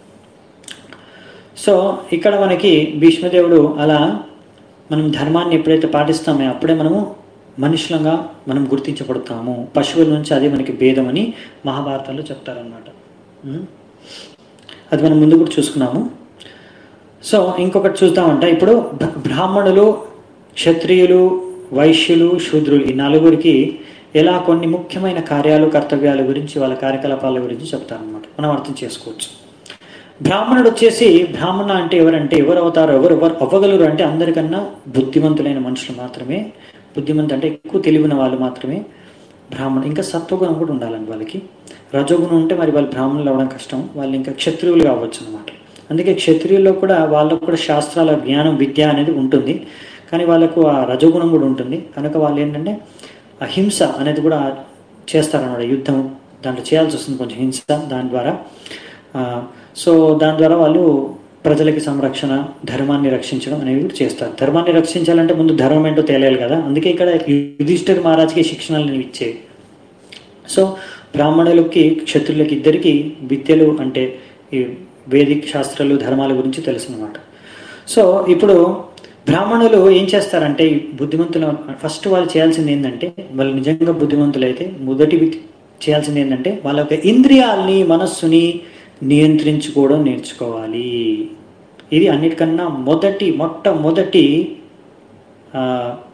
సో ఇక్కడ మనకి భీష్మదేవుడు అలా మనం ధర్మాన్ని ఎప్పుడైతే పాటిస్తామో అప్పుడే మనము మనుషులంగా మనం గుర్తించబడతాము పశువుల నుంచి అదే మనకి భేదమని మహాభారతంలో చెప్తారనమాట ఉం? అది మనం ముందు కూడా చూసుకున్నాము సో ఇంకొకటి చూద్దామంట ఇప్పుడు బ్ర- బ్రాహ్మణులు క్షత్రియులు వైశ్యులు శూద్రులు ఈ నలుగురికి ఎలా కొన్ని ముఖ్యమైన కార్యాలు కర్తవ్యాల గురించి వాళ్ళ కార్యకలాపాల గురించి చెప్తారనమాట మనం అర్థం చేసుకోవచ్చు బ్రాహ్మణుడు వచ్చేసి బ్రాహ్మణ అంటే ఎవరంటే ఎవరు అవుతారో ఎవరు ఎవరు అవ్వగలరు అంటే అందరికన్నా బుద్ధిమంతులైన మనుషులు మాత్రమే బుద్ధిమంతు అంటే ఎక్కువ తెలివిన వాళ్ళు మాత్రమే బ్రాహ్మణ ఇంకా సత్వగుణం కూడా ఉండాలండి వాళ్ళకి రజోగుణం ఉంటే మరి వాళ్ళు బ్రాహ్మణులు అవ్వడం కష్టం వాళ్ళు ఇంకా క్షత్రియులు కావచ్చు అనమాట అందుకే క్షత్రియుల్లో కూడా వాళ్ళకు కూడా శాస్త్రాల జ్ఞానం విద్య అనేది ఉంటుంది కానీ వాళ్ళకు ఆ రజోగుణం కూడా ఉంటుంది కనుక వాళ్ళు ఏంటంటే అహింస అనేది కూడా చేస్తారన్నమాట యుద్ధం దాంట్లో చేయాల్సి వస్తుంది కొంచెం హింస దాని ద్వారా ఆ, సో దాని ద్వారా వాళ్ళు ప్రజలకి సంరక్షణ ధర్మాన్ని రక్షించడం అనేవి కూడా చేస్తారు ధర్మాన్ని రక్షించాలంటే ముందు ధర్మం ఏంటో తెలియాలి కదా అందుకే ఇక్కడ యుధిష్ఠిర్ మహారాజ్కి శిక్షణలు ఇచ్చేవి సో బ్రాహ్మణులకి క్షత్రులకి ఇద్దరికి విద్యలు అంటే ఈ వేదిక శాస్త్రాలు ధర్మాల గురించి తెలుసు అనమాట సో ఇప్పుడు బ్రాహ్మణులు ఏం చేస్తారంటే ఈ బుద్ధిమంతులు ఫస్ట్ వాళ్ళు చేయాల్సింది ఏంటంటే వాళ్ళు నిజంగా బుద్ధిమంతులు అయితే మొదటి చేయాల్సింది ఏంటంటే వాళ్ళ యొక్క ఇంద్రియాల్ని మనస్సుని నియంత్రించుకోవడం నేర్చుకోవాలి ఇది అన్నిటికన్నా మొదటి మొట్టమొదటి ఆ,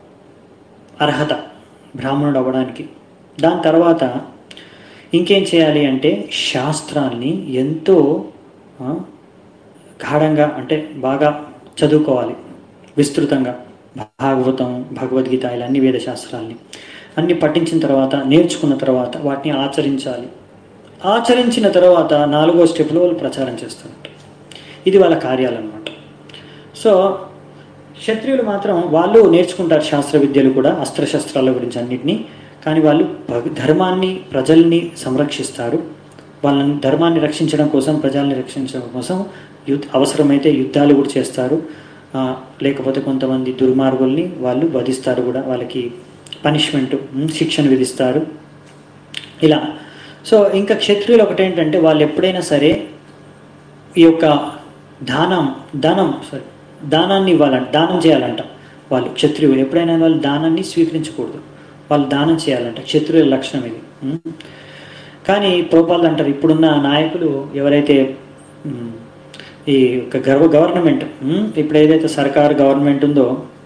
అర్హత బ్రాహ్మణుడు అవ్వడానికి దాని తర్వాత ఇంకేం చేయాలి అంటే శాస్త్రాల్ని ఎంతో ఆ, గాఢంగా అంటే బాగా చదువుకోవాలి విస్తృతంగా భాగవతం భగవద్గీత ఇలా అన్ని వేద శాస్త్రాల్ని అన్ని పఠించిన తర్వాత నేర్చుకున్న తర్వాత వాటిని ఆచరించాలి ఆచరించిన తర్వాత నాలుగో స్టెప్లో వాళ్ళు ప్రచారం చేస్తున్నారు ఇది వాళ్ళ కార్యాలన్నమాట సో క్షత్రియులు మాత్రం వాళ్ళు నేర్చుకుంటారు శాస్త్ర విద్యలు కూడా అస్త్రశస్త్రాల గురించి అన్నిటినీ కానీ వాళ్ళు భగ- ధర్మాన్ని ప్రజల్ని సంరక్షిస్తారు వాళ్ళని ధర్మాన్ని రక్షించడం కోసం ప్రజల్ని రక్షించడం కోసం యుద్ధ అవసరమైతే యుద్ధాలు కూడా చేస్తారు ఆ, లేకపోతే కొంతమంది దుర్మార్గుల్ని వాళ్ళు వధిస్తారు కూడా వాళ్ళకి పనిష్మెంట్ శిక్షణ విధిస్తారు ఇలా సో ఇంకా క్షత్రియులు ఒకటేంటంటే వాళ్ళు ఎప్పుడైనా సరే ఈ యొక్క దానం దానం సారీ దానాన్ని ఇవ్వాలంట దానం చేయాలంట వాళ్ళు క్షత్రియులు ఎప్పుడైనా వాళ్ళు దానాన్ని స్వీకరించకూడదు వాళ్ళు దానం చేయాలంట క్షత్రియుల లక్షణం ఇది ఉం? కానీ ప్రోపాలు అంటారు ఇప్పుడున్న నాయకులు ఎవరైతే ఉం, ఈ యొక్క గర్వ గవర్నమెంట్ ఉం, ఇప్పుడు ఏదైతే సర్కార్ గవర్నమెంట్ ఉందో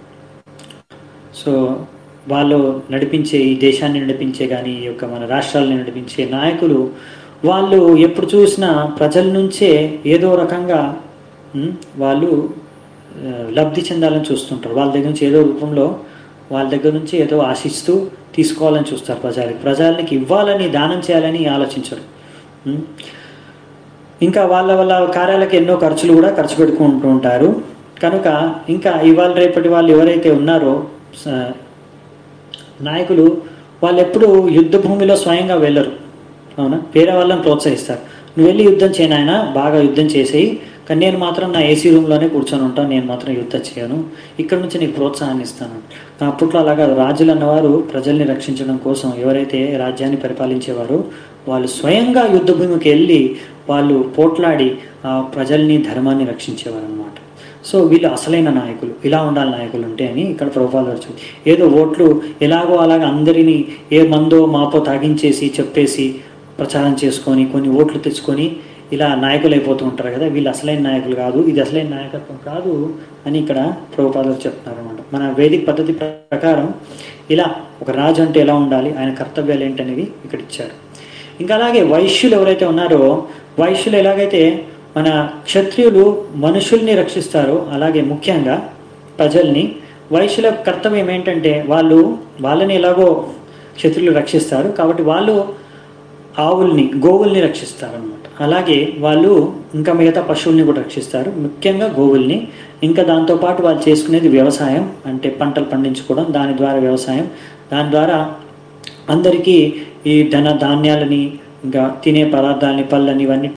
సో వాళ్ళు నడిపించే ఈ దేశాన్ని నడిపించే కానీ ఈ యొక్క మన రాష్ట్రాలని నడిపించే నాయకులు వాళ్ళు ఎప్పుడు చూసినా ప్రజల నుంచే ఏదో రకంగా ఉమ్, వాళ్ళు ఆ, లబ్ధి చెందాలని చూస్తుంటారు వాళ్ళ దగ్గర నుంచి ఏదో రూపంలో వాళ్ళ దగ్గర నుంచి ఏదో ఆశిస్తూ తీసుకోవాలని చూస్తారు ప్రజలకి ప్రజలకి ఇవ్వాలని దానం చేయాలని ఆలోచించరు ఉమ్. ఇంకా వాళ్ళ వాళ్ళ కార్యాలకు ఎన్నో ఖర్చులు కూడా ఖర్చు పెట్టుకుంటూ ఉంటారు కనుక ఇంకా ఇవాళ రేపటి వాళ్ళు ఎవరైతే ఉన్నారో స- నాయకులు వాళ్ళు ఎప్పుడు యుద్ధ భూమిలో స్వయంగా వెళ్ళరు అవునా వేరే వాళ్ళని ప్రోత్సహిస్తారు నువ్వు వెళ్ళి యుద్ధం చేయనాయన బాగా యుద్ధం చేసేయి కానీ నేను మాత్రం నా ఏసీ రూమ్లోనే కూర్చొని ఉంటాను నేను మాత్రం యుద్ధం చేయను ఇక్కడ నుంచి నీకు ప్రోత్సాహాన్ని ఇస్తాను అప్పట్లో అలాగా రాజులు అన్నవారు ప్రజల్ని రక్షించడం కోసం ఎవరైతే రాజ్యాన్ని పరిపాలించేవారో వాళ్ళు స్వయంగా యుద్ధ భూమికి వెళ్ళి వాళ్ళు పోట్లాడి ఆ ప్రజల్ని ధర్మాన్ని రక్షించేవారు అనమాట సో వీళ్ళు అసలైన నాయకులు ఇలా ఉండాలి నాయకులు ఉంటే అని ఇక్కడ ప్రభుపాలు వచ్చింది ఏదో ఓట్లు ఎలాగో అలాగ అందరినీ ఏ మందో మాపో తాగించేసి చెప్పేసి ప్రచారం చేసుకొని కొన్ని ఓట్లు తెచ్చుకొని ఇలా నాయకులు అయిపోతూ ఉంటారు కదా వీళ్ళు అసలైన నాయకులు కాదు ఇది అసలైన నాయకత్వం కాదు అని ఇక్కడ ప్రభుపాదులు చెప్తున్నారు అనమాట మన వేదిక పద్ధతి ప్రకారం ఇలా ఒక రాజు అంటే ఎలా ఉండాలి ఆయన కర్తవ్యాలు ఏంటనేవి ఇక్కడ ఇచ్చారు ఇంకా అలాగే వైశ్యులు ఎవరైతే ఉన్నారో వైశ్యులు ఎలాగైతే మన క్షత్రియులు మనుషుల్ని రక్షిస్తారో అలాగే ముఖ్యంగా ప్రజల్ని వైశ్యుల కర్తవ్యం ఏంటంటే వాళ్ళు వాళ్ళని ఎలాగో క్షత్రియులు రక్షిస్తారు కాబట్టి వాళ్ళు ఆవుల్ని గోవుల్ని రక్షిస్తారు అనమాట అలాగే వాళ్ళు ఇంకా మిగతా పశువుల్ని కూడా రక్షిస్తారు ముఖ్యంగా గోవుల్ని ఇంకా దాంతోపాటు వాళ్ళు చేసుకునేది వ్యవసాయం అంటే పంటలు పండించుకోవడం దాని ద్వారా వ్యవసాయం దాని ద్వారా అందరికీ ఈ ధన ధాన్యాలని ఇంకా తినే పదార్థాలని పళ్ళని ఇవన్నీ